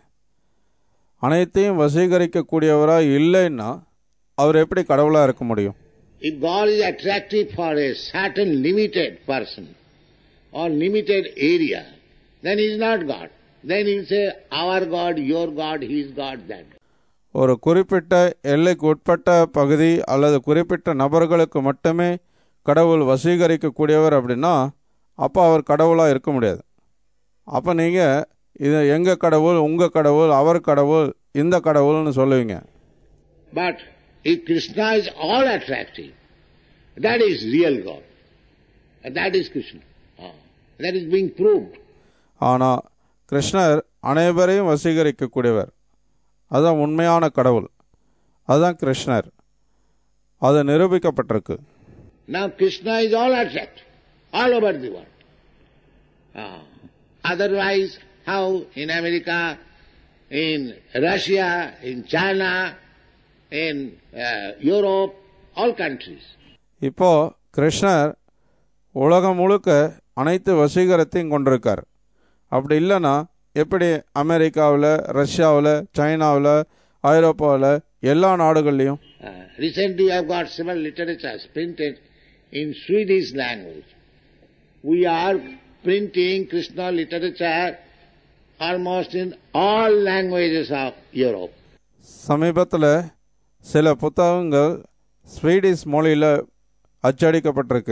அனைத்தையும் வசீகரிக்கக்கூடியவராக இல்லைன்னா அவர் எப்படி கடவுளாக இருக்க முடியும் If God is attractive for a certain limited person or limited area, then he is not God. Then he will say, our God, your God, his God, that. ஒரு குறிப்பிட்ட எல்லைக்கு உட்பட்ட பகுதி அல்லது குறிப்பிட்ட நபர்களுக்கு மட்டுமே கடவுள் வசீகரிக்கக்கூடியவர் அப்படின்னா அப்போ அவர் கடவுளாக இருக்க முடியாது அப்போ நீங்கள் இது எங்கள் கடவுள் உங்கள் கடவுள் அவர் கடவுள் இந்த கடவுள்னு சொல்லுவீங்க But if Krishna is all attractive, that is real God. And that is Krishna. Ah, That is being proved. ஆனால் கிருஷ்ணர் அனைவரையும் வசீகரிக்கக்கூடியவர் அதுதான் உண்மையான கடவுள் அதுதான் கிருஷ்ணர் அது நிரூபிக்கப்பட்டிருக்கு Now Krishna is all attractive, all over the world. Ah, Otherwise, how in America, in Russia, in China, in uh, Europe, all countries. இப்போ கிருஷ்ணர் உலகம் முழுக்க அனைத்து வசீகரத்தையும் கொண்டிருக்கார் அப்படி இல்லைன்னா எப்படி அமெரிக்காவில் ரஷ்யாவில் சைனாவில் ஐரோப்பாவில் எல்லா நாடுகள்லையும் Uh, recently I have got several literatures printed in Swedish language. We are printing Krishna literature almost in all languages of Europe. சமீபத்தில் சில புத்தகங்கள் ஸ்வீடிஷ் மொழியில் அச்சடிக்கப்பட்டிருக்கு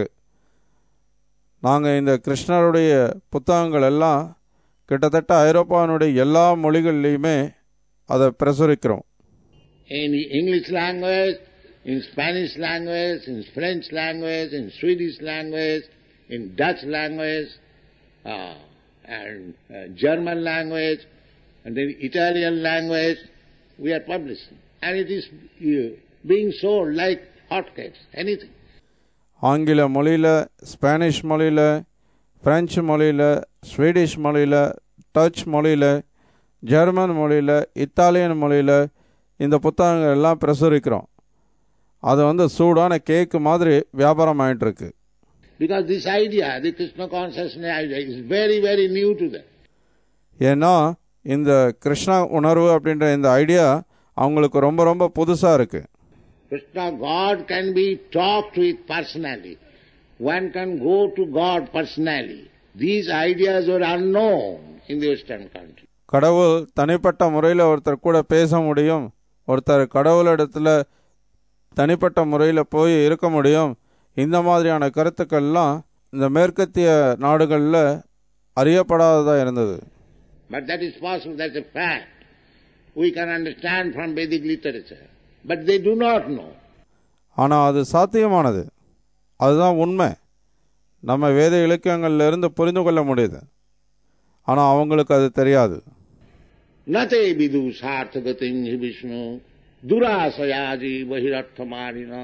நாங்கள் இந்த கிருஷ்ணருடைய புத்தகங்கள் எல்லாம் கிட்டத்தட்ட ஐரோப்பாவினுடைய எல்லா மொழிகள்லையுமே அதை பிரசுரிக்கிறோம் In English language, in Spanish language, in French language, in Swedish language, in Dutch language, uh, and uh, German language, and then Italian language, we are publishing. And it is uh, being sold like hotcakes, anything. ஆங்கில மொழியில் ஸ்பானிஷ் மொழியில் பிரெஞ்சு மொழியில் ஸ்வீடிஷ் மொழியில் டச் மொழியில் ஜெர்மன் மொழியில் இத்தாலியன் மொழியில் இந்த புத்தகங்கள் எல்லாம் பிரசுரிக்கிறோம் அது வந்து சூடான கேக்கு மாதிரி வியாபாரம் ஆயிட்டுருக்கு Because this idea, the Krishna consciousness idea, is very, very new to them. ஏன்னா இந்த கிருஷ்ணா உணர்வு அப்படின்ற இந்த ஐடியா அவங்களுக்கு ரொம்ப ரொம்ப புதுசாக இருக்குது Krishna, God can be talked with personally. One can go to God personally. These ideas were unknown in the Western country. கடவுள் தனிப்பட்ட முறையில் ஒருத்தர் கூட பேச முடியும் ஒருத்தர் கடவுளிடத்துல தனிப்பட்ட முறையில் போய் இருக்க முடியும் இந்த மாதிரியான கருத்துக்கள்லாம் இந்த மேற்கத்திய நாடுகளில் அறியப்படாததாக இருந்தது But that is possible, that's a fact. We can understand from Vedic literature. But they do not know. ஆனால் அது சாத்தியமானது அதுதான் உண்மை நம்ம வேத இலக்கியங்கள்ல இருந்து புரிந்து கொள்ள முடியுது ஆனால் அவங்களுக்கு அது தெரியாது Nate vidu sarthagatim hi Vishnu durasayaji bahirarthamarina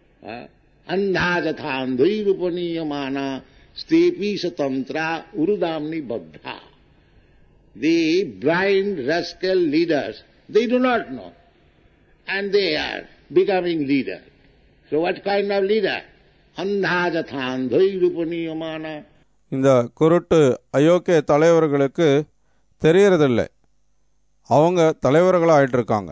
andhajatha andhairupaniямana stepi satantra urudamni baddha. The blind rascal leaders, they do not know. And they are becoming leaders. So what kind of leader? Andhajatha andhairupaniямana. இந்த குருட்டு அயோக்கிய தலைவர்களுக்கு தெரியறதில்லை அவங்க தலைவர்களாக ஆயிட்டிருக்காங்க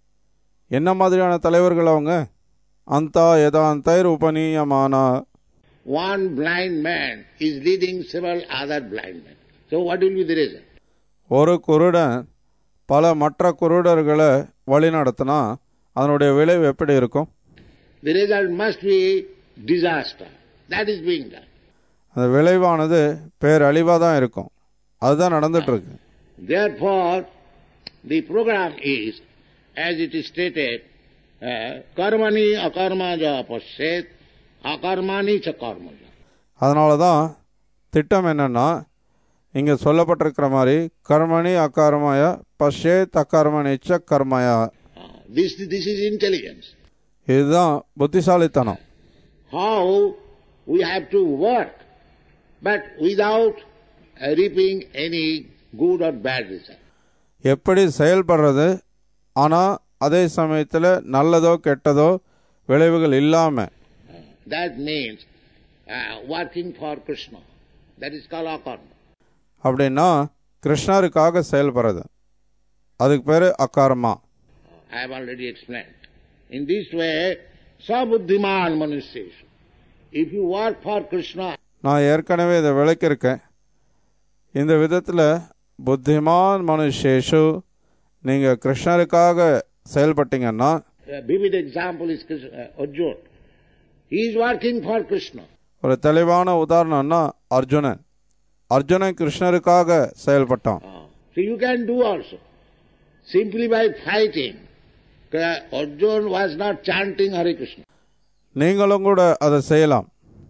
என்ன மாதிரியான தலைவர்கள் அவங்க அந்தா எதாந்தைர் உபநீயமானா One blind man is leading several other blind men. So what will be the result? ஒரு குருடன் பல மற்ற குருடர்களை வழி நடத்தினா அதனுடைய விளைவு எப்படி இருக்கும் The result must be disaster. That is being done. அந்த விளைவானது பேரழிவாக தான் இருக்கும் அதுதான் நடந்துட்டு இருக்கு Therefore, the program is, as it is stated, uh, karmani akarmaja pasyet, akarmani cha karmaja. அதனால தான் திட்டம் என்னன்னா இங்கே சொல்லப்பட்டிருக்கிற மாதிரி கர்மணி அக்கர்மய பஷே தக்கர்மணிச்ச கர்மயா Uh, this, this is intelligence. இதுதான் புத்திசாலித்தனம் How we have to work, but without uh, reaping any good or bad result. எப்படி செயல்படுறது ஆனால் அதே சமயத்தில் நல்லதோ கெட்டதோ விளைவுகள் இல்லாமல் That means uh, working for Krishna. That is called akarma. அப்படின்னா கிருஷ்ணருக்காக செயல்படுறது அதுக்கு பேர் அக்காரமா I have already explained. In this way, sabuddhiman manusyeshu. If you work for Krishna, நான் ஏற்கனவே இதை விளக்கியிருக்கேன் இந்த விதத்தில் புத்திமான் மனுஷேஷு நீங்கள் கிருஷ்ணருக்காக செயல்பட்டீங்கன்னா a vivid example is Krishna, uh, Arjuna. He is working for Krishna. ஒரு தெளிவான உதாரணம்னா Arjunan Arjunan கிருஷ்ணருக்காக செயல்பட்டான் So you can do also. Simply by fighting. Uh, Arjuna was not chanting Hare Krishna. நீங்களும் கூட அதை செய்யலாம்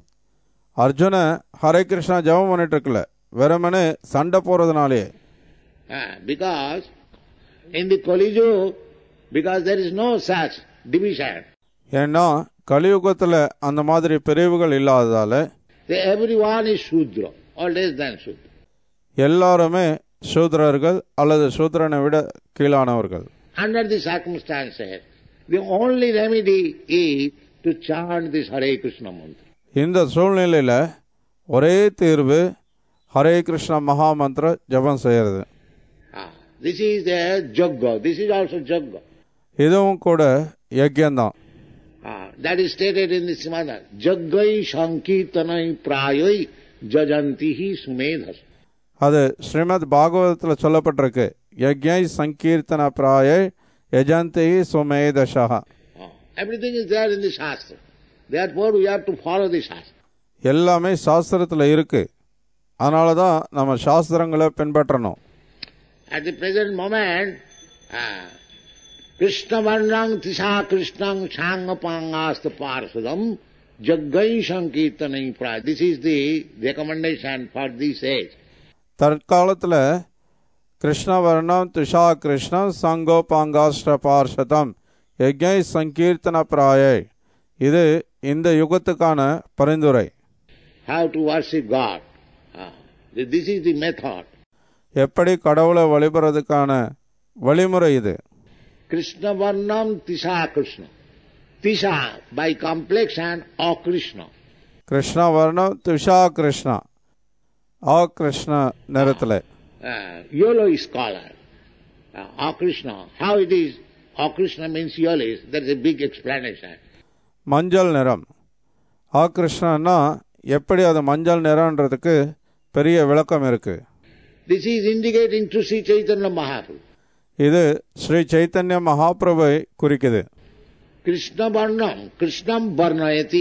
அர்ஜுனன் ஹரே கிருஷ்ணா ஜெபம் பண்ணிட்டு இருக்கல வெறுமனே சண்டை போறதுனாலே Uh, because in the Kali Yuga, because there is no such division, ஏன்னா கலியுகத்தில் அந்த மாதிரி பிரிவுகள் இல்லாததால they, everyone is Shudra or less than Shudra. எல்லாருமே சூத்ரர்கள் அல்லது சூத்ரனை விட கீழானவர்கள் Under the circumstances, the only remedy is to chant this Hare Krishna mantra. இந்த சூழ்நிலையில் ஒரே தீர்வு ஹரே கிருஷ்ண மகா மந்திர ஜபம் செய்யறது Ah, this is a jagga. This is also jagga. இதுவும் கூட யஜ்யம்தான் Ah, that is stated in the Srimad. Jaggai sankirtanai prayai jajantihi sumedhas. அது ஸ்ரீமத் பாகவதத்தில் சொல்லப்பட்டிருக்கு யஜ்யை சங்கீர்த்தன பிராய யஜந்தி சுமேதசா Ah, everything is there in the Shastra. Therefore, we have to follow the Shastra. எல்லாமே சாஸ்திரத்தில் இருக்கு அதனால தான் நம்ம சாஸ்திரங்களை பின்பற்றணும் At the present moment, uh, Krishna Varnang Tisha Krishnang Sangapangasta Parsadam Jaggai Sankirtanai Praya. This is the recommendation for this age. தற்காலத்தில் கிருஷ்ணவர்ணம் துஷா கிருஷ்ணம் சங்கோபாங்காஷ்ட பார்ஷதம் யஜ்ஞை சங்கீர்த்தன பிராயை இது இந்த யுகத்துக்கான பரிந்துரை How to worship God. Ah, This is the method. எப்படி கடவுளை வழிபடுறதுக்கான வழிமுறை இது Krishna Varnam Tisha Krishna. Tisha by complexion or Krishna. Krishna வர்ணம் துஷா கிருஷ்ணா ஆ கிருஷ்ண நிறத்தில் Uh, yellow is color. Uh, or Krishna. How it is? Or Krishna means yellowish. There is a big explanation. மஞ்சள் நிறம் ஆ கிருஷ்ணன்னா எப்படி அது மஞ்சள் நிறம்ன்றதுக்கு பெரிய விளக்கம் இருக்கு This is indicating to Sri Chaitanya Mahaprabhu. இது ஸ்ரீ சைத்தன்ய மகாபிரபை குறிக்குது Krishna Varnam, Krishnam Varnayati.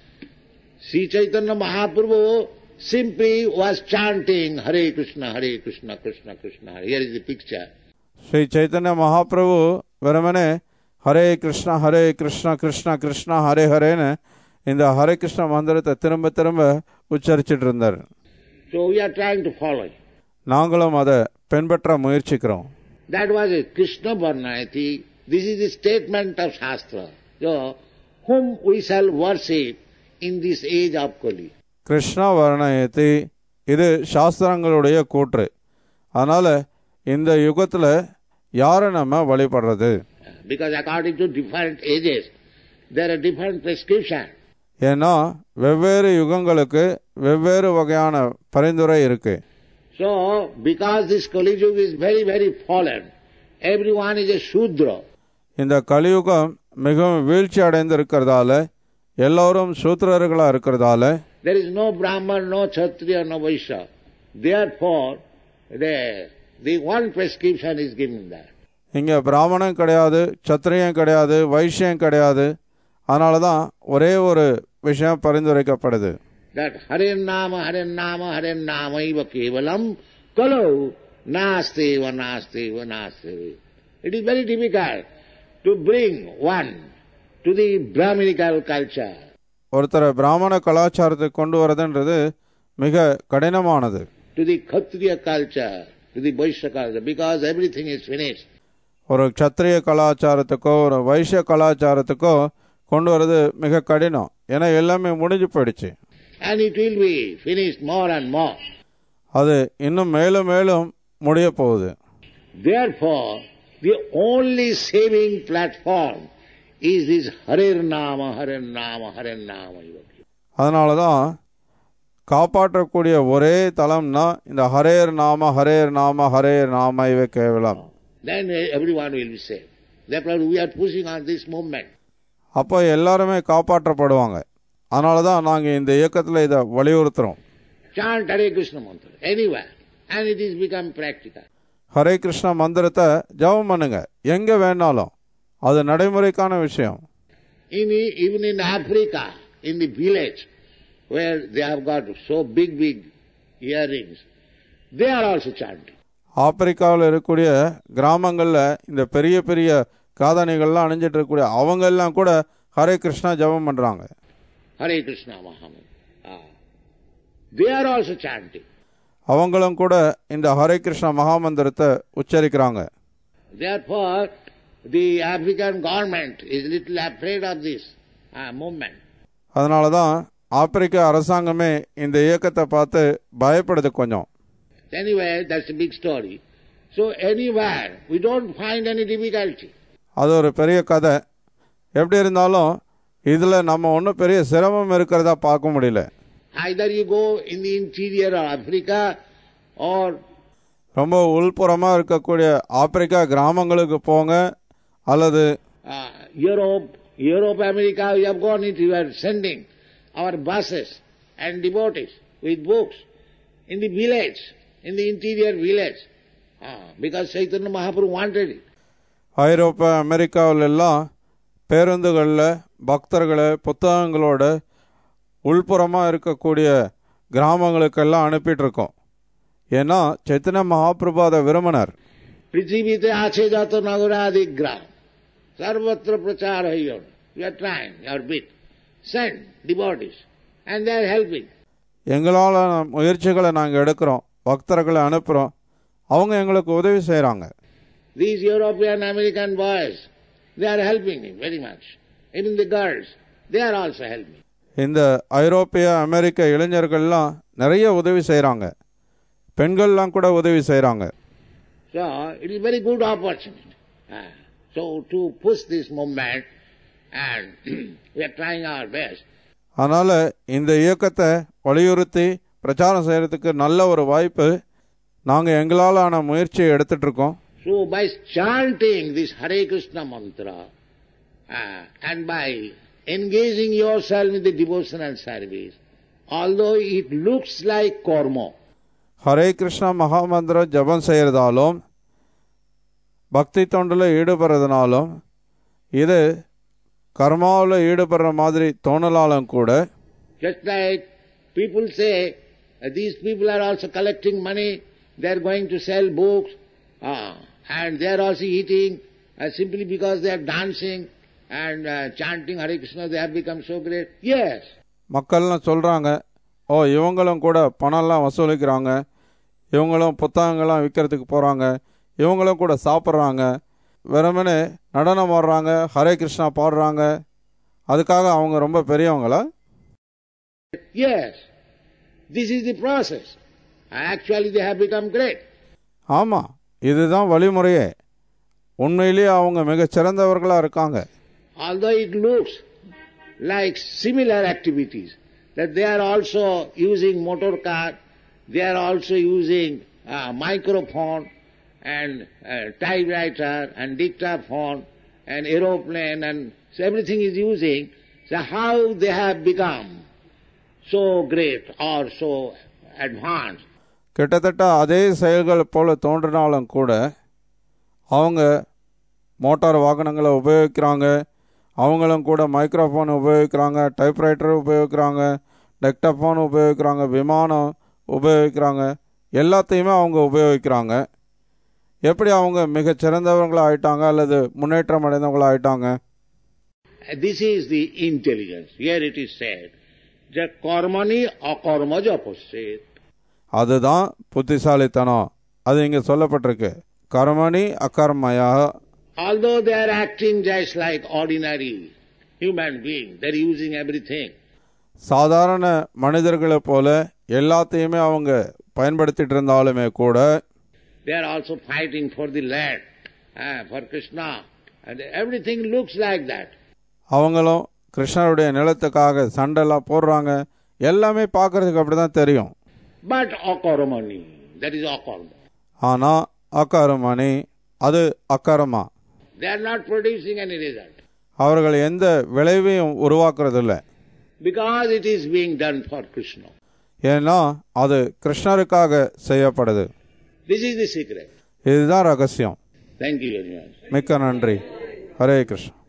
Sri Chaitanya Mahaprabhu simply was chanting Hare Krishna, Hare Krishna, Krishna Krishna. Hare. Here is the picture. Sri Chaitanya Mahaprabhu வெறுமனே ஹரே கிருஷ்ணா ஹரே கிருஷ்ணா கிருஷ்ணா கிருஷ்ணா ஹரே ஹரேன்னு இந்த ஹரே கிருஷ்ண மந்திரத்தை திரும்ப திரும்ப உச்சரிச்சிட்டு இருந்தார் So we are trying to follow. it. நாங்களும் அதை பின்பற்ற முயற்சிக்கிறோம் That was it. Krishna Varnayati. This is the statement of Shastra. So, whom we shall worship in this age of Kali. Krishna வர்ணயத்தி இது சாஸ்திரங்களுடைய கூற்று அதனால இந்த யுகத்தில் யாரை நம்ம வழிபடுறது Because according to different ages, there are different prescription. ஏன்னா வெவ்வேறு யுகங்களுக்கு வெவ்வேறு வகையான பரிந்துரை இருக்கு So, because this Kali Yuga is very, very fallen, everyone is a Shudra. இந்த கலியுகம் மிகவும் வீழ்ச்சி அடைந்து இருக்கிறதால எல்லோரும் சூத்திரர்களா இருக்கிறதால There is no Brahman, no Kshatriya, no Vaishya. Therefore, the, the one prescription is given there. இங்க பிராமணன் கிடையாது சத்திரியன் கிடையாது வைஷ்யம் கிடையாது அதனால தான் ஒரே ஒரு விஷயம் பரிந்துரைக்கப்படுது that Hare Nama, Hare Nama, Hare Nama eva kevalam kalau nasteva nasteva nasteva. It is very difficult to bring one to the Brahminical culture. ஒருத்தரை பிராமண கலாச்சாரத்துக்கு கொண்டு வரதுன்றது மிக கடினமானது to the Kshatriya culture, to the Vaishya culture, because everything is finished. ஒரு க்ஷத்திரிய கலாச்சாரத்துக்கோ ஒரு வைஷ்ய கலாச்சாரத்துக்கோ கொண்டு வரது மிக கடினம் ஏன்னா எல்லாமே முடிஞ்சு போயிடுச்சு And it will be finished more and more. அது இன்னும் மேலும் மேலும் முடிய போகுது Therefore, the only saving platform is this Hare Nama, Hare Nama, Hare Nama. அதனால தான் காப்பாற்றக்கூடிய ஒரே தலம்னா இந்த ஹரேர் நாம ஹரேர் நாம ஹரேர் நாம இவை கேவலம் Then everyone will be saved. Therefore, we are pushing on this movement. அப்போ எல்லாருமே காப்பாற்றப்படுவாங்க அதனால தான் நாங்கள் இந்த இயக்கத்தில் இதை வலியுறுத்துகிறோம் Chant Hare Krishna mantra anywhere, and it is become practical. Hare Krishna மந்திரத்தை ஜெபம் பண்ணுங்க எங்கே வேணாலும் அது நடைமுறைக்கான விஷயம் In, even in Africa, in the village, where they have got so big, big earrings, they are also chanting. ஆப்பிரிக்காவில் இருக்கக்கூடிய கிராமங்களில் இந்த பெரிய பெரிய காதணிகள்லாம் அணிஞ்சிட்டு இருக்கக்கூடிய அவங்க எல்லாம் கூட ஹரே கிருஷ்ணா ஜெபம் பண்ணுறாங்க Hare Krishna Mahamantra. Ah. They are also chanting. அவங்களும் கூட இந்த Hare Krishna மகாமந்திரத்தை உச்சரிக்கிறாங்க Therefore, the African government is little afraid of this ah, movement. அதனால தான் ஆப்பிரிக்க அரசாங்கமே இந்த இயக்கத்தை பார்த்து பயப்படுது கொஞ்சம் Anyway, that's a big story. So anywhere, we don't find any difficulty. அது ஒரு பெரிய கதை எப்படி இருந்தாலும் இதில் நம்ம ஒன்றும் பெரிய சிரமம் இருக்கிறதா பார்க்க முடியல Either you go in the interior of Africa or ரொம்ப உள்புறமாக இருக்கக்கூடிய ஆப்பிரிக்கா கிராமங்களுக்கு போங்க அல்லது uh, Europe, Europe, America, we have gone into, we are sending our buses and devotees with books in the village, in the interior village, Ah, because Chaitanya Mahaprabhu wanted it. ஐரோப்பா அமெரிக்காவில எல்லாம் பேருந்துகளில் பக்தர்களை புத்தகங்களோட உள்புறமாக இருக்கக்கூடிய கிராமங்களுக்கெல்லாம் அனுப்பிட்டு இருக்கோம் ஏன்னா சைத்தன்ய மகாபிரபு அதை விரும்பினார் পৃথিবীতে আছে যত নগরাদি গ্রাম Sarvatra prachara here. You are trying your bit. Send devotees. And they are helping. எங்களால் முயற்சிகளை நாங்கள் எடுக்கிறோம் பக்தர்களை அனுப்புகிறோம் அவங்க எங்களுக்கு உதவி செய்கிறாங்க These European American boys, they are helping me very much. Even the girls, they are also helping. இந்த ஐரோப்பிய அமெரிக்க இளைஞர்கள்லாம் நிறைய உதவி செய்கிறாங்க பெண்கள்லாம் கூட உதவி செய்கிறாங்க So it is very good opportunity. Ah, so to push this movement and we are trying our best. அதனால் இந்த இயக்கத்தை வலியுறுத்தி பிரச்சாரம் செய்கிறதுக்கு நல்ல ஒரு வாய்ப்பு நாங்கள் எங்களாலான முயற்சியை எடுத்துட்டு இருக்கோம் So by chanting this Hare Krishna mantra uh, and by engaging yourself in the devotional service, although it looks like karma, Hare Krishna மகாமந்திரம் ஜபம் செய்கிறதாலும் பக்தி தொண்டில் ஈடுபடுறதுனாலும் இது கர்மாவில் ஈடுபடுற மாதிரி தோணலாலும் கூட just like people say, uh, these people are also collecting money, they are going to sell books, uh, and they are also eating uh, simply because they are dancing and uh, chanting Hare Krishna, they have become so great. Yes, மக்கள்லாம் சொல்கிறாங்க ஓ இவங்களும் கூட பணம்லாம் வசூலிக்கிறாங்க இவங்களும் புத்தகங்கள்லாம் விற்கிறதுக்கு போகிறாங்க இவங்களும் கூட சாப்பிட்றாங்க வெறுமனே நடனம் ஆடுறாங்க ஹரே கிருஷ்ணா பாடுறாங்க அதுக்காக அவங்க ரொம்ப பெரியவங்களா yes, this is the process. Actually, they have become great. ஆமாம் இதுதான் வழிமுறையே உண்மையிலேயே அவங்க மிகச் சிறந்தவர்களாக இருக்காங்க Although it looks like similar activities, that they are also using motor car, they are also using uh, microphone and uh, typewriter and dictaphone and aeroplane and so everything is using. So how they have become so great or so advanced? கிட்டத்தட்ட அதே செயல்கள் போல தோன்றினாலும் கூட அவங்க மோட்டார் வாகனங்களை உபயோகிக்கிறாங்க அவங்களும் கூட மைக்ரோஃபோன் உபயோகிக்கிறாங்க டைப்ரைட்டர் உபயோகிக்கிறாங்க டெக்டஃபோன் உபயோகிக்கிறாங்க விமானம் உபயோகிக்கிறாங்க எல்லாத்தையுமே அவங்க உபயோகிக்கிறாங்க எப்படி அவங்க மிகச் சிறந்தவர்களாக ஆயிட்டாங்க அல்லது முன்னேற்றம் அடைந்தவங்களா ஆயிட்டாங்க This is the intelligence. Here it is said, that karmani akarmaja passet. அதுதான் புத்திசாலித்தனம் அது இங்கே சொல்லப்பட்டிருக்கு கர்மணி அகர்மயா Although they are acting just like ordinary human beings, they are using everything. சாதாரண மனிதர்களைப் போல எல்லாத்தையுமே அவங்க பயன்படுத்திட்டு இருந்தாலுமே கூட They are also fighting for the land, ah, for Krishna. And everything looks like that. அவங்களும் கிருஷ்ணருடைய நிலத்துக்காக சண்டைலாம் போடுறாங்க எல்லாமே பார்க்கறதுக்கு அப்படி தான் தெரியும் But akaramani, that is akarma. ஆனால் அக்கரமணி அது அக்கரமா They are not producing any result. அவர்கள் எந்த விளைவையும் உருவாக்குறதில்ல Because it is being done for Krishna. ஏன்னா அது கிருஷ்ணருக்காக செய்யப்படுது This is the secret. இதுதான் ரகசியம் Thank you very much. மிக்க நன்றி ஹரே கிருஷ்ணா